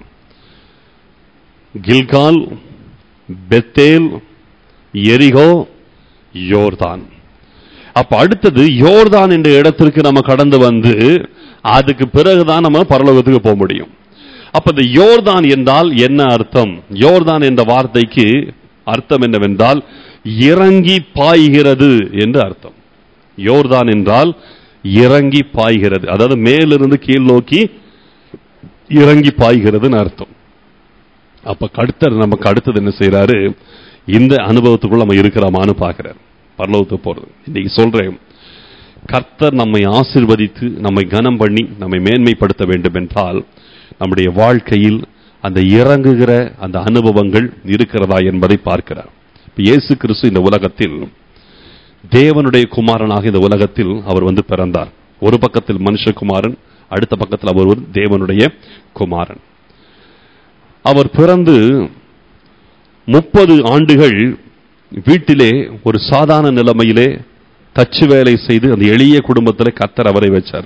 கில்கால் பெத்தேல் எரிகோ யோர்தான் அப்ப அடுத்தது யோர்தான் என்ற இடத்திற்கு நம்ம கடந்து வந்து அதுக்கு பிறகுதான் நம்ம பரலோகத்துக்கு போக முடியும் அப்ப இந்த யோர்தான் என்றால் என்ன அர்த்தம் யோர்தான் என்ற வார்த்தைக்கு அர்த்தம் என்னவென்றால் இறங்கி பாய்கிறது என்று அர்த்தம் யோர்தான் என்றால் இறங்கி பாய்கிறது அதாவது மேலிருந்து கீழ் நோக்கி இறங்கி பாய்கிறதுன்னு அர்த்தம் அப்ப கடுத்தர் நமக்கு அடுத்தது என்ன செய்யறாரு இந்த அனுபவத்துக்குள்ள நம்ம இருக்கிறோமான்னு பார்க்கிறார் பரலோகத்துக்கு போறது இன்னைக்கு சொல்றேன் கர்த்தர் நம்மை ஆசிர்வதித்து நம்மை கனம் பண்ணி நம்மை மேன்மைப்படுத்த வேண்டும் என்றால் நம்முடைய வாழ்க்கையில் அந்த இறங்குகிற அந்த அனுபவங்கள் இருக்கிறதா என்பதை பார்க்கிறார் இப்ப இயேசு கிறிஸ்து இந்த உலகத்தில் தேவனுடைய குமாரனாக இந்த உலகத்தில் அவர் வந்து பிறந்தார் ஒரு பக்கத்தில் மனுஷகுமாரன் அடுத்த பக்கத்தில் அவர் ஒரு தேவனுடைய குமாரன் அவர் பிறந்து முப்பது ஆண்டுகள் வீட்டிலே ஒரு சாதாரண நிலைமையிலே தச்சு வேலை செய்து அந்த எளிய குடும்பத்தில் கத்தர் அவரை வச்சார்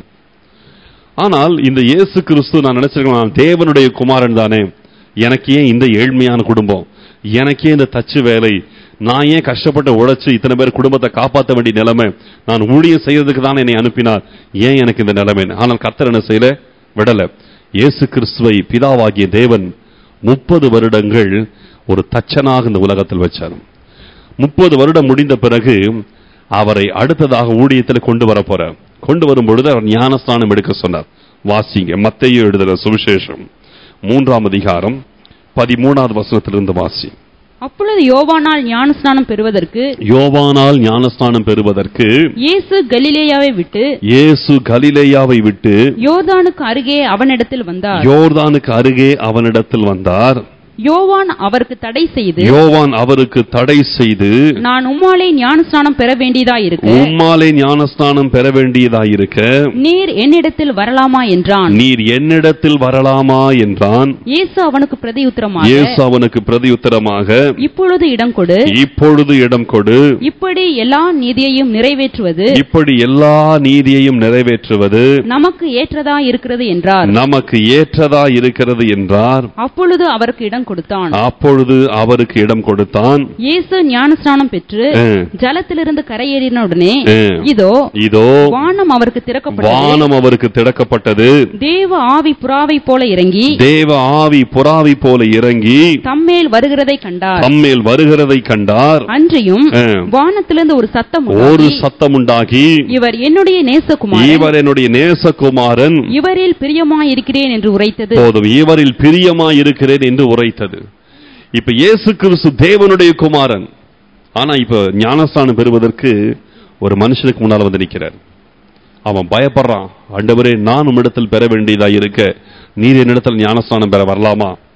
ஆனால் இந்த இயேசு கிறிஸ்து நான் நினைச்சிருக்கேன் நான் தேவனுடைய குமாரன் தானே எனக்கு ஏன் இந்த ஏழ்மையான குடும்பம் எனக்கு ஏன் இந்த தச்சு வேலை நான் ஏன் கஷ்டப்பட்டு உழைச்சு இத்தனை பேர் குடும்பத்தை காப்பாற்ற வேண்டிய நிலைமை நான் ஊழியம் செய்யறதுக்கு தான் என்னை அனுப்பினார் ஏன் எனக்கு இந்த நிலைமை ஆனால் கர்த்தர் என்ன செய்யல விடல இயேசு கிறிஸ்துவை பிதாவாகிய தேவன் முப்பது வருடங்கள் ஒரு தச்சனாக இந்த உலகத்தில் வச்சார் முப்பது வருடம் முடிந்த பிறகு அவரை அடுத்ததாக ஊழியத்தில் கொண்டு வர போறார் கொண்டு வரும் பொழுது அவர் ஞானஸ்தானம் எடுக்க சொன்னார் வாசிங்க மத்தையோ எழுதுற சுவிசேஷம் மூன்றாம் அதிகாரம் பதிமூணாவது வசனத்திலிருந்து வாசி அப்பொழுது யோவானால் ஞானஸ்நானம் பெறுவதற்கு யோவானால் ஞானஸ்தானம் பெறுவதற்கு இயேசு கலிலேயாவை விட்டு இயேசு கலிலேயாவை விட்டு யோர்தானுக்கு அருகே அவனிடத்தில் வந்தார் யோர்தானுக்கு அருகே அவனிடத்தில் வந்தார் யோவான் அவருக்கு தடை செய்து யோவான் அவருக்கு தடை செய்து நான் உம்மாலே ஞானஸ்நானம் பெற வேண்டியதாயிருக்கு உம்மாலே ஞானஸ்தானம் பெற வேண்டியதாயிருக்க நீர் என்னிடத்தில் வரலாமா என்றான் நீர் என்னிடத்தில் வரலாமா என்றான் இயேசு அவனுக்கு பிரதியுத்தரமாக இயேசு அவனுக்கு பிரதியுத்தரமாக இப்பொழுது இடம் கொடு இப்பொழுது இடம் கொடு இப்படி எல்லா நீதியையும் நிறைவேற்றுவது இப்படி எல்லா நீதியையும் நிறைவேற்றுவது நமக்கு ஏற்றதா இருக்கிறது என்றார் நமக்கு ஏற்றதா இருக்கிறது என்றார் அப்பொழுது அவருக்கு இடம் கொடுத்தான் அப்பொழுது அவருக்கு இடம் கொடுத்தான் இயேசு ஞானஸ்நானம் பெற்று ஆ. ஜலத்திலிருந்து கரையேறின உடனே ஆ. இதோ இதோ வானம் அவருக்கு திறக்கப்பட்டது வானம் அவருக்கு திறக்கப்பட்டது தேவ ஆவி புறாவை போல இறங்கி தேவ ஆவி புறாவி போல இறங்கி தம்மேல் வருகிறதை கண்டார் தம்மேல் வருகிறதை கண்டார் அன்றியும் ஆ. வானத்திலிருந்து ஒரு சத்தம் ஒரு உண்டாகி, சத்தம் உண்டாகி இவர் என்னுடைய நேசகுமாரன் இவர் என்னுடைய நேசகுமாரன் இவரில் பிரியமாயிருக்கிறேன் என்று உரைத்தது போதும் இவரில் பிரியமாய் இருக்கிறேன் என்று உரைத்தது இப்ப இயேசு கிறிஸ்து தேவனுடைய குமாரன் ஆனா இப்ப ஞானஸ்தானம் பெறுவதற்கு ஒரு மனுஷனுக்கு முன்னால் வந்து நிக்கிறார் அவன் பயப்படுறான் ஆண்டவரே நான் உம்மிடத்தில் பெற வேண்டியதா இருக்க நீர் என்னிடத்தில் ஞானஸ்தானம் பெற வரலாமா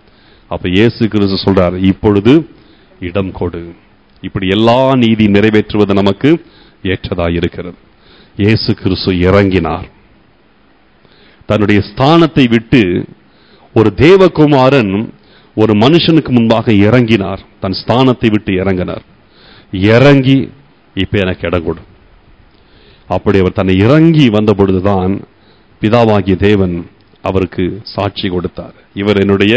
அப்ப இயேசு கிறிஸ்து சொல்றார் இப்பொழுது இடம் கொடு இப்படி எல்லா நீதி நிறைவேற்றுவது நமக்கு ஏற்றதாய் இருக்கிறது இயேசு கிறிஸ்து இறங்கினார் தன்னுடைய ஸ்தானத்தை விட்டு ஒரு தேவகுமாரன் ஒரு மனுஷனுக்கு முன்பாக இறங்கினார் தன் ஸ்தானத்தை விட்டு இறங்கினார் இறங்கி இப்ப எனக்கு இடம் கொடு அப்படி அவர் தன்னை இறங்கி வந்த பொழுதுதான் பிதாவாகிய தேவன் அவருக்கு சாட்சி கொடுத்தார் இவர் என்னுடைய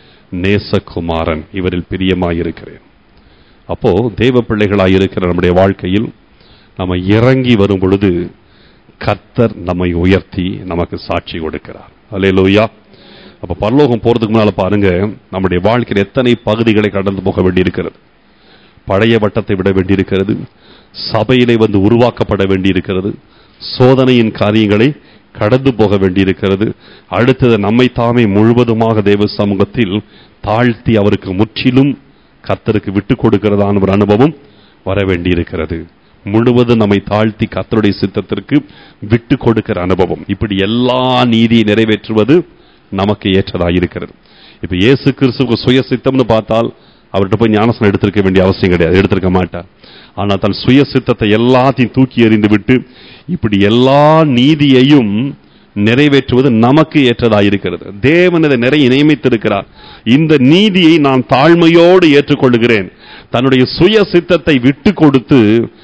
நேசகுமாரன் இவரில் பிரியமாயிருக்கிறேன் அப்போ தேவ பிள்ளைகளாய் இருக்கிற நம்முடைய வாழ்க்கையில் நம்ம இறங்கி வரும் பொழுது கர்த்தர் நம்மை உயர்த்தி நமக்கு சாட்சி கொடுக்கிறார் அல்லேலூயா அப்ப பரலோகம் போறதுக்கு முன்னால பாருங்க நம்முடைய வாழ்க்கையில் எத்தனை பகுதிகளை கடந்து போக வேண்டியிருக்கிறது பழைய வட்டத்தை விட வேண்டியிருக்கிறது சபையிலே வந்து உருவாக்கப்பட வேண்டியிருக்கிறது சோதனையின் காரியங்களை கடந்து போக வேண்டியிருக்கிறது அடுத்தது நம்மை தாமே முழுவதுமாக தேவ சமூகத்தில் தாழ்த்தி அவருக்கு முற்றிலும் கர்த்தருக்கு விட்டு கொடுக்கிறதான ஒரு அனுபவம் வர வேண்டியிருக்கிறது முழுவதும் நம்மை தாழ்த்தி கர்த்தருடைய சித்தத்திற்கு விட்டு கொடுக்கிற அனுபவம் இப்படி எல்லா நீதியை நிறைவேற்றுவது நமக்கு ஏற்றதாயிருக்கிறது இப்ப இயேசு கிறிஸ்துவுக்கு சுய சித்தம்னு பார்த்தால் அவர்கிட்ட போய் ஞானசனம் எடுத்திருக்க வேண்டிய அவசியம் கிடையாது எடுத்திருக்க மாட்டார் ஆனா தன் சுய சித்தத்தை எல்லாத்தையும் தூக்கி எறிந்து விட்டு இப்படி எல்லா நீதியையும் நிறைவேற்றுவது நமக்கு ஏற்றதாயிருக்கிறது தேவன் இதை நிறைய நியமித்திருக்கிறார் இந்த நீதியை நான் தாழ்மையோடு ஏற்றுக்கொள்கிறேன் தன்னுடைய சுய சித்தத்தை விட்டு கொடுத்து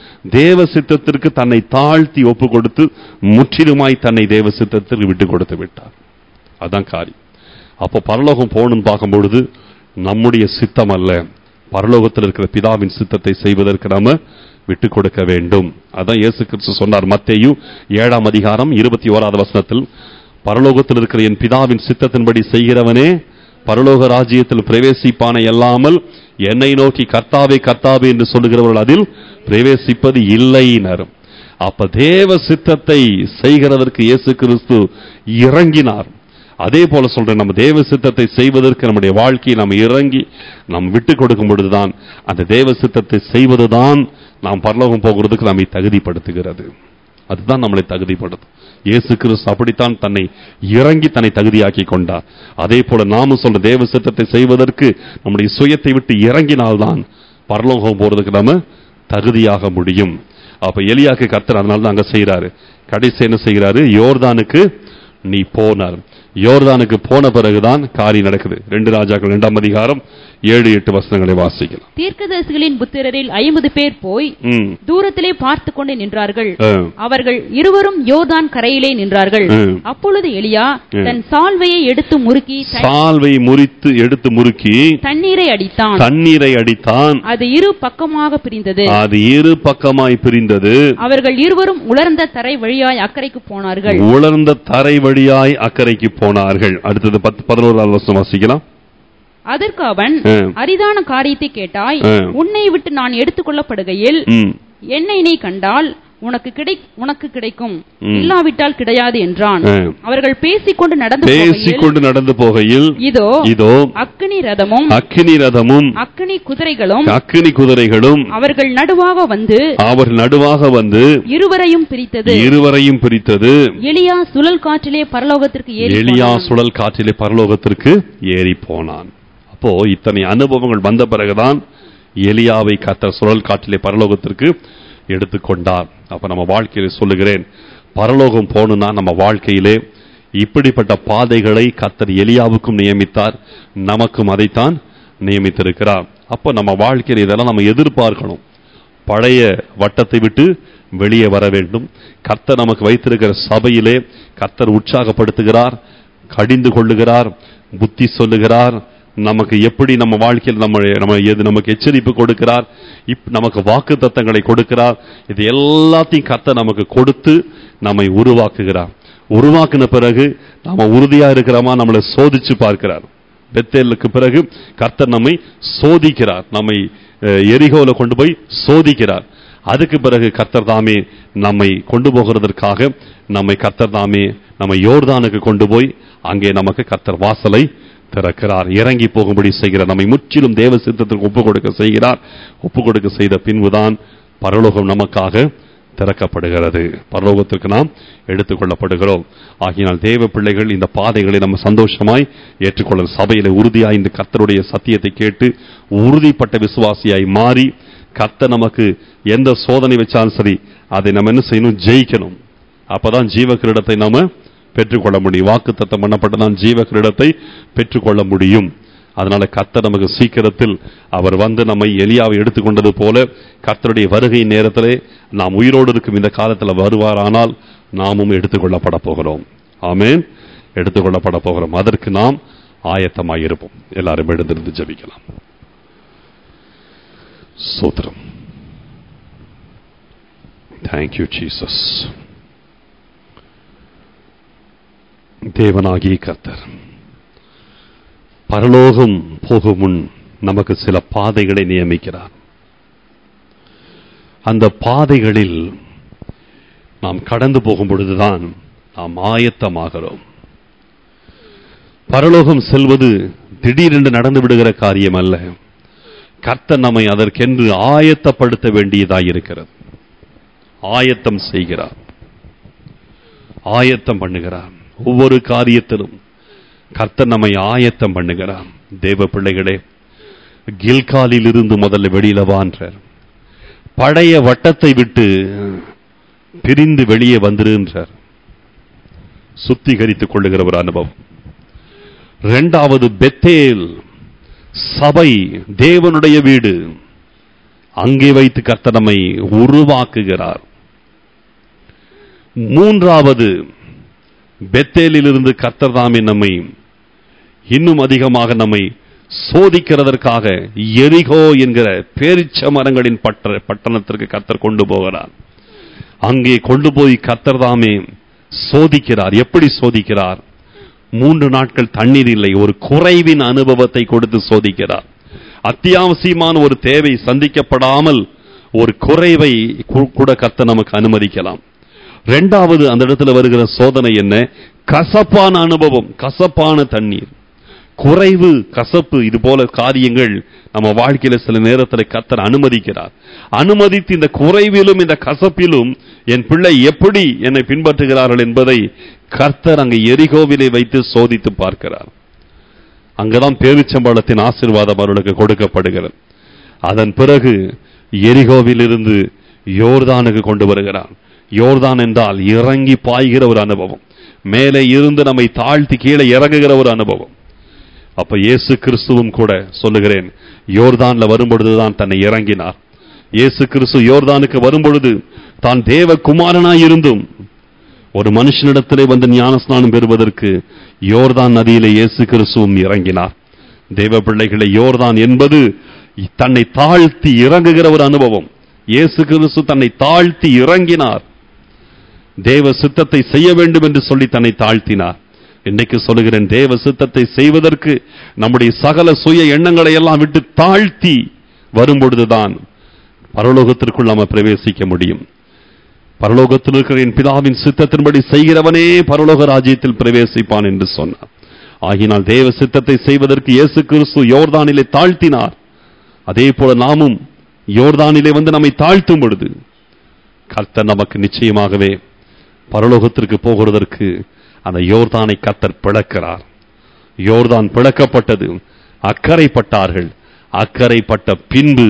தேவ சித்தத்திற்கு தன்னை தாழ்த்தி ஒப்பு கொடுத்து முற்றிலுமாய் தன்னை தேவ சித்தத்திற்கு விட்டு கொடுத்து விட்டார் அதான் காரியம் அப்போ பரலோகம் போகணும்னு பார்க்கும் பொழுது நம்முடைய சித்தம் அல்ல பரலோகத்தில் இருக்கிற பிதாவின் சித்தத்தை செய்வதற்கு நாம விட்டு கொடுக்க வேண்டும் அதான் இயேசு கிறிஸ்து சொன்னார் மத்தேயு ஏழாம் அதிகாரம் இருபத்தி ஓராவது வசனத்தில் பரலோகத்தில் இருக்கிற என் பிதாவின் சித்தத்தின்படி செய்கிறவனே பரலோக ராஜ்யத்தில் பிரவேசிப்பான அல்லாமல் என்னை நோக்கி கர்த்தாவே கர்த்தாவே என்று சொல்லுகிறவர்கள் அதில் பிரவேசிப்பது இல்லைனர் அப்ப தேவ சித்தத்தை செய்கிறதற்கு இயேசு கிறிஸ்து இறங்கினார் அதே போல சொல்றேன் நம்ம தேவ சித்தத்தை செய்வதற்கு நம்முடைய வாழ்க்கையை நாம் இறங்கி நாம் விட்டு கொடுக்கும் பொழுதுதான் அந்த தேவ சித்தத்தை செய்வதுதான் நாம் பரலோகம் போகிறதுக்கு நம்மை தகுதிப்படுத்துகிறது அதுதான் நம்மளை தகுதிப்படுத்தும் இயேசு கிறிஸ்து அப்படித்தான் தன்னை இறங்கி தன்னை தகுதியாக்கி கொண்டார் அதே போல நாமும் சொல்ற தேவ சித்தத்தை செய்வதற்கு நம்முடைய சுயத்தை விட்டு இறங்கினால்தான் பரலோகம் போறதுக்கு நம்ம தகுதியாக முடியும் அப்ப எலியாக்கு கர்த்தர் அதனால தான் அங்க செய்யறாரு கடைசி என்ன செய்கிறாரு யோர்தானுக்கு நீ போனார் யோர்தானுக்கு போன பிறகுதான் காரியம் நடக்குது ரெண்டு ராஜாக்கள் இரண்டாம் அதிகாரம் ஏழு எட்டு வசனங்களை வாசிக்கலாம் தீர்க்கதரிசிகளின் புத்திரரில் ஐம்பது பேர் போய் ம், தூரத்திலே பார்த்து கொண்டு நின்றார்கள் ஆ, அவர்கள் இருவரும் யோர்தான் கரையிலே நின்றார்கள் ம். அப்பொழுது எலியா ம். தன் சால்வையை எடுத்து முறுக்கி த- சால்வை முறித்து எடுத்து முறுக்கி தண்ணீரை அடித்தான் தண்ணீரை அடித்தான் அது இரு பக்கமாக பிரிந்தது அது இரு பக்கமாய் பிரிந்தது அவர்கள் இருவரும் உலர்ந்த தரை வழியாய் அக்கறைக்கு போனார்கள் உலர்ந்த தரை வழியாய் அக்கறைக்கு போனார்கள் அடுத்தது பத்து பதினோராவது வருஷம் வாசிக்கலாம் அதற்கு அவன் ஆ. அரிதான காரியத்தை கேட்டாய் ஆ. உன்னை விட்டு நான் எடுத்துக்கொள்ளப்படுகையில் ம், என்னை நீ கண்டால் உனக்கு கிடை உனக்கு கிடைக்கும் ம். இல்லாவிட்டால் கிடையாது என்றான் ஆ. அவர்கள் பேசிக்கொண்டு நடந்து போகையில் பேசிக்கொண்டு நடந்து போகையில் இதோ இதோ அக்கினி ரதமும் அக்கினி ரதமும் அக்கினி குதிரைகளும் அக்கினி குதிரைகளும் அவர்கள் நடுவாக வந்து அவர் நடுவாக வந்து இருவரையும் பிரித்தது இருவரையும் பிரித்தது எலியா சுழல் காற்றிலே பரலோகத்திற்கு ஏறி எலியா போனான். சுழல் காற்றிலே பரலோகத்திற்கு ஏறி போனான் அப்போ இத்தனை அனுபவங்கள் வந்த பிறகுதான் எலியாவை கத்தர் சுழல் காற்றிலே பரலோகத்திற்கு எடுத்துக்கொண்டார் அப்ப நம்ம வாழ்க்கையில சொல்லுகிறேன் பரலோகம் போகணும்னா நம்ம வாழ்க்கையிலே இப்படிப்பட்ட பாதைகளை கத்தர் எலியாவுக்கும் நியமித்தார் நமக்கும் அதைத்தான் நியமித்திருக்கிறார் அப்போ நம்ம வாழ்க்கையில் இதெல்லாம் நம்ம எதிர்பார்க்கணும் பழைய வட்டத்தை விட்டு வெளியே வர வேண்டும் கர்த்தர் நமக்கு வைத்திருக்கிற சபையிலே கர்த்தர் உற்சாகப்படுத்துகிறார் கடிந்து கொள்ளுகிறார் புத்தி சொல்லுகிறார் நமக்கு எப்படி நம்ம வாழ்க்கையில் நம்ம நம்ம எது நமக்கு எச்சரிப்பு கொடுக்கிறார் இப் நமக்கு வாக்கு தத்தங்களை கொடுக்கிறார் இது எல்லாத்தையும் கர்த்தர் நமக்கு கொடுத்து நம்மை உருவாக்குகிறார் உருவாக்கின பிறகு நாம உறுதியா இருக்கிறோமா நம்மளை சோதிச்சு பார்க்கிறார் பெத்தேலுக்கு பிறகு கர்த்தர் நம்மை சோதிக்கிறார் நம்மை அஹ், எரிகோல கொண்டு போய் சோதிக்கிறார் அதுக்கு பிறகு கர்த்தர் தாமே நம்மை கொண்டு போகிறதற்காக நம்மை கர்த்தர் தாமே நம்ம யோர்தானுக்கு கொண்டு போய் அங்கே நமக்கு கர்த்தர் வாசலை திறக்கிறார் இறங்கி போகும்படி செய்கிறார் நம்மை முற்றிலும் தேவ சித்தத்திற்கு ஒப்பு கொடுக்க செய்கிறார் ஒப்பு கொடுக்க செய்த பின்புதான் பரலோகம் நமக்காக திறக்கப்படுகிறது பரலோகத்திற்கு நாம் எடுத்துக்கொள்ளப்படுகிறோம் ஆகினால் தேவ பிள்ளைகள் இந்த பாதைகளை நம்ம சந்தோஷமாய் ஏற்றுக்கொள்ள சபையில உறுதியாய் இந்த கர்த்தருடைய சத்தியத்தை கேட்டு உறுதிப்பட்ட விசுவாசியாய் மாறி கர்த்தர் நமக்கு எந்த சோதனை வச்சாலும் சரி அதை நம்ம என்ன செய்யணும் ஜெயிக்கணும் அப்பதான் ஜீவ கிரீடத்தை நாம பெற்றுக்கொள்ள முடியும் வாக்கு தத்தம் பண்ணப்பட்டதான் ஜீவ கிரீடத்தை பெற்றுக்கொள்ள முடியும் அதனால கர்த்தர் நமக்கு சீக்கிரத்தில் அவர் வந்து நம்மை எலியாவை எடுத்துக்கொண்டது போல கர்த்தருடைய வருகை நேரத்திலே நாம் உயிரோடு இருக்கும் இந்த காலத்தில் வருவாரானால் நாமும் எடுத்துக்கொள்ளப்பட போகிறோம் ஆமென் எடுத்துக்கொள்ளப்பட போகிறோம் அதற்கு நாம் ஆயத்தமாய் இருப்போம் எல்லாரும் எழுந்திருந்து ஜெபிக்கலாம் சோத்திரம் தேங்க்யூ ஜீசஸ் தேவனாகிய கர்த்தர் பரலோகம் போகும் முன் நமக்கு சில பாதைகளை நியமிக்கிறார் அந்த பாதைகளில் நாம் கடந்து போகும் பொழுதுதான் நாம் ஆயத்தமாகிறோம் பரலோகம் செல்வது திடீரென்று நடந்து விடுகிற காரியம் அல்ல கர்த்தர் நம்மை அதற்கென்று ஆயத்தப்படுத்த வேண்டியதாய் இருக்கிறது ஆயத்தம் செய்கிறார் ஆயத்தம் பண்ணுகிறார் ஒவ்வொரு காரியத்திலும் கர்த்தர் நம்மை ஆயத்தம் பண்ணுகிறார் தேவ பிள்ளைகளே கில்காலில் இருந்து முதல்ல வெளியில வான்றார் பழைய வட்டத்தை விட்டு பிரிந்து வெளியே வந்துருன்றார் சுத்திகரித்துக் கொள்ளுகிற ஒரு அனுபவம் இரண்டாவது பெத்தேல் சபை தேவனுடைய வீடு அங்கே வைத்து கர்த்தர் நம்மை உருவாக்குகிறார் மூன்றாவது பெத்தேலிலிருந்து கர்த்தர் தாமே நம்மை இன்னும் அதிகமாக நம்மை சோதிக்கிறதற்காக எரிகோ என்கிற பேரிச்ச மரங்களின் பட்ட பட்டணத்திற்கு கர்த்தர் கொண்டு போகிறார் அங்கே கொண்டு போய் கர்த்தர் தாமே சோதிக்கிறார் எப்படி சோதிக்கிறார் மூன்று நாட்கள் தண்ணீர் இல்லை ஒரு குறைவின் அனுபவத்தை கொடுத்து சோதிக்கிறார் அத்தியாவசியமான ஒரு தேவை சந்திக்கப்படாமல் ஒரு குறைவை கு- கூட கர்த்தர் நமக்கு அனுமதிக்கலாம் ரெண்டாவது அந்த இடத்துல வருகிற சோதனை என்ன கசப்பான அனுபவம் கசப்பான தண்ணீர் குறைவு கசப்பு இது போல காரியங்கள் நம்ம வாழ்க்கையில சில நேரத்தில் கர்த்தர் அனுமதிக்கிறார் அனுமதித்து இந்த குறைவிலும் இந்த கசப்பிலும் என் பிள்ளை எப்படி என்னை பின்பற்றுகிறார்கள் என்பதை கர்த்தர் அங்கு எரிகோவிலே வைத்து சோதித்து பார்க்கிறார் அங்கதான் பேரிச்சம்பழத்தின் ஆசீர்வாதம் அவர்களுக்கு கொடுக்கப்படுகிறது அதன் பிறகு எரிகோவிலிருந்து யோர்தானுக்கு கொண்டு வருகிறார் யோர்தான் என்றால் இறங்கி பாய்கிற ஒரு அனுபவம் மேலே இருந்து நம்மை தாழ்த்தி கீழே இறங்குகிற ஒரு அனுபவம் அப்ப இயேசு கிறிஸ்துவும் கூட சொல்லுகிறேன் யோர்தான்ல வரும்பொழுதுதான் தன்னை இறங்கினார் இயேசு கிறிஸ்து யோர்தானுக்கு வரும்பொழுது தான் தேவ குமாரனாய் இருந்தும் ஒரு மனுஷனிடத்திலே வந்து ஞானஸ்நானம் பெறுவதற்கு யோர்தான் நதியிலே இயேசு கிறிஸ்துவும் இறங்கினார் தேவ பிள்ளைகளை யோர்தான் என்பது தன்னை தாழ்த்தி இறங்குகிற ஒரு அனுபவம் இயேசு கிறிஸ்து தன்னை தாழ்த்தி இறங்கினார் தேவ சித்தத்தை செய்ய வேண்டும் என்று சொல்லி தன்னை தாழ்த்தினார் இன்னைக்கு சொல்லுகிறேன் தேவ சித்தத்தை செய்வதற்கு நம்முடைய சகல சுய எண்ணங்களை எல்லாம் விட்டு தாழ்த்தி வரும்பொழுதுதான் பரலோகத்திற்குள் நாம பிரவேசிக்க முடியும் பரலோகத்தில் இருக்கிற என் பிதாவின் சித்தத்தின்படி செய்கிறவனே பரலோக ராஜ்யத்தில் பிரவேசிப்பான் என்று சொன்னார் ஆகினால் தேவ சித்தத்தை செய்வதற்கு இயேசு கிறிஸ்து யோர்தானிலே தாழ்த்தினார் அதே போல நாமும் யோர்தானிலே வந்து நம்மை தாழ்த்தும் பொழுது கர்த்தர் நமக்கு நிச்சயமாகவே பரலோகத்திற்கு போகிறதற்கு அந்த யோர்தானை கர்த்தர் பிளக்கிறார் யோர்தான் பிளக்கப்பட்டது அக்கறைப்பட்டார்கள் அக்கறைப்பட்ட பின்பு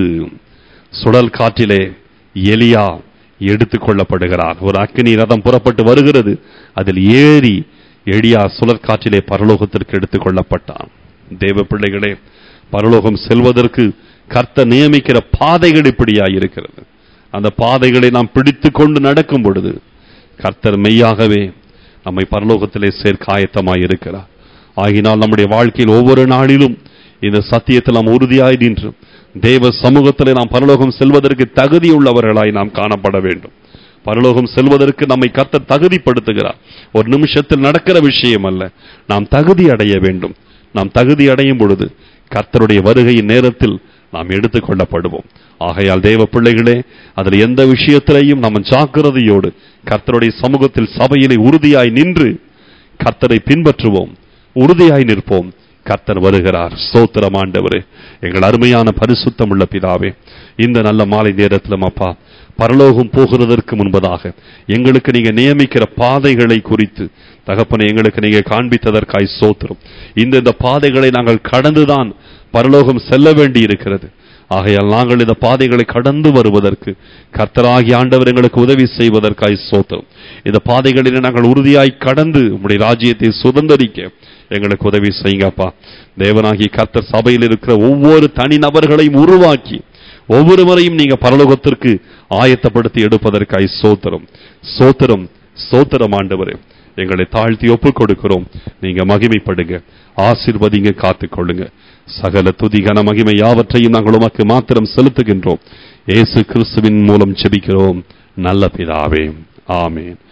சுழல் காற்றிலே எலியா எடுத்துக் கொள்ளப்படுகிறார் ஒரு அக்கினி ரதம் புறப்பட்டு வருகிறது அதில் ஏறி எலியா சுழற்காற்றிலே பரலோகத்திற்கு எடுத்துக் கொள்ளப்பட்டான் தேவ பிள்ளைகளே பரலோகம் செல்வதற்கு கர்த்தர் நியமிக்கிற பாதைகள் இப்படியாய் இருக்கிறது அந்த பாதைகளை நாம் பிடித்துக் கொண்டு நடக்கும் பொழுது கர்த்தர் மெய்யாகவே நம்மை பரலோகத்திலே சேர்க்க ஆயத்தமாய் இருக்கிறார் ஆகினால் நம்முடைய வாழ்க்கையில் ஒவ்வொரு நாளிலும் இந்த சத்தியத்தில் நாம் உறுதியாய் நின்று தேவ சமூகத்திலே நாம் பரலோகம் செல்வதற்கு தகுதியுள்ளவர்களாய் நாம் காணப்பட வேண்டும் பரலோகம் செல்வதற்கு நம்மை கர்த்தர் தகுதிப்படுத்துகிறார் ஒரு நிமிஷத்தில் நடக்கிற விஷயம் அல்ல நாம் தகுதி அடைய வேண்டும் நாம் தகுதி அடையும் பொழுது கர்த்தருடைய வருகையின் நேரத்தில் நாம் எடுத்துக் கொள்ளப்படுவோம் ஆகையால் தேவ பிள்ளைகளே அதில் எந்த விஷயத்திலையும் நம்ம ஜாக்கிரதையோடு கர்த்தருடைய சமூகத்தில் சபையிலே உறுதியாய் நின்று கர்த்தரை பின்பற்றுவோம் உறுதியாய் நிற்போம் கர்த்தர் வருகிறார் ஸ்தோத்திரம் ஆண்டவரே எங்கள் அருமையான பரிசுத்தம் உள்ள பிதாவே இந்த நல்ல மாலை நேரத்திலும் அப்பா பரலோகம் போகிறதற்கு முன்பதாக எங்களுக்கு நீங்க நியமிக்கிற பாதைகளை குறித்து தகப்பனை எங்களுக்கு நீங்க காண்பித்ததற்காய் சோத்திரம் இந்த இந்த பாதைகளை நாங்கள் கடந்துதான் பரலோகம் செல்ல வேண்டி இருக்கிறது ஆகையால் நாங்கள் இந்த பாதைகளை கடந்து வருவதற்கு கர்த்தராகி ஆண்டவர் எங்களுக்கு உதவி செய்வதற்காய் சோத்திரம் இந்த பாதைகளில் நாங்கள் உறுதியாய் கடந்து உம்முடைய ராஜ்யத்தை சுதந்திரிக்க எங்களுக்கு உதவி செய்யுங்கப்பா தேவனாகி கர்த்தர் சபையில் இருக்கிற ஒவ்வொரு தனி நபர்களையும் உருவாக்கி ஒவ்வொருவரையும் நீங்க பரலோகத்திற்கு ஆயத்தப்படுத்தி எடுப்பதற்காய் சோத்திரம் சோத்திரம் சோத்திரம் ஆண்டவரே எங்களை தாழ்த்தி ஒப்புக் கொடுக்கிறோம் நீங்க மகிமைப்படுங்க ஆசிர்வதிங்க காத்துக்கொள்ளுங்க சகல துதிகன மகிமை யாவற்றையும் நாங்கள் உமக்கு மாத்திரம் செலுத்துகின்றோம் இயேசு கிறிஸ்துவின் மூலம் செபிக்கிறோம் நல்ல பிதாவே ஆமேன்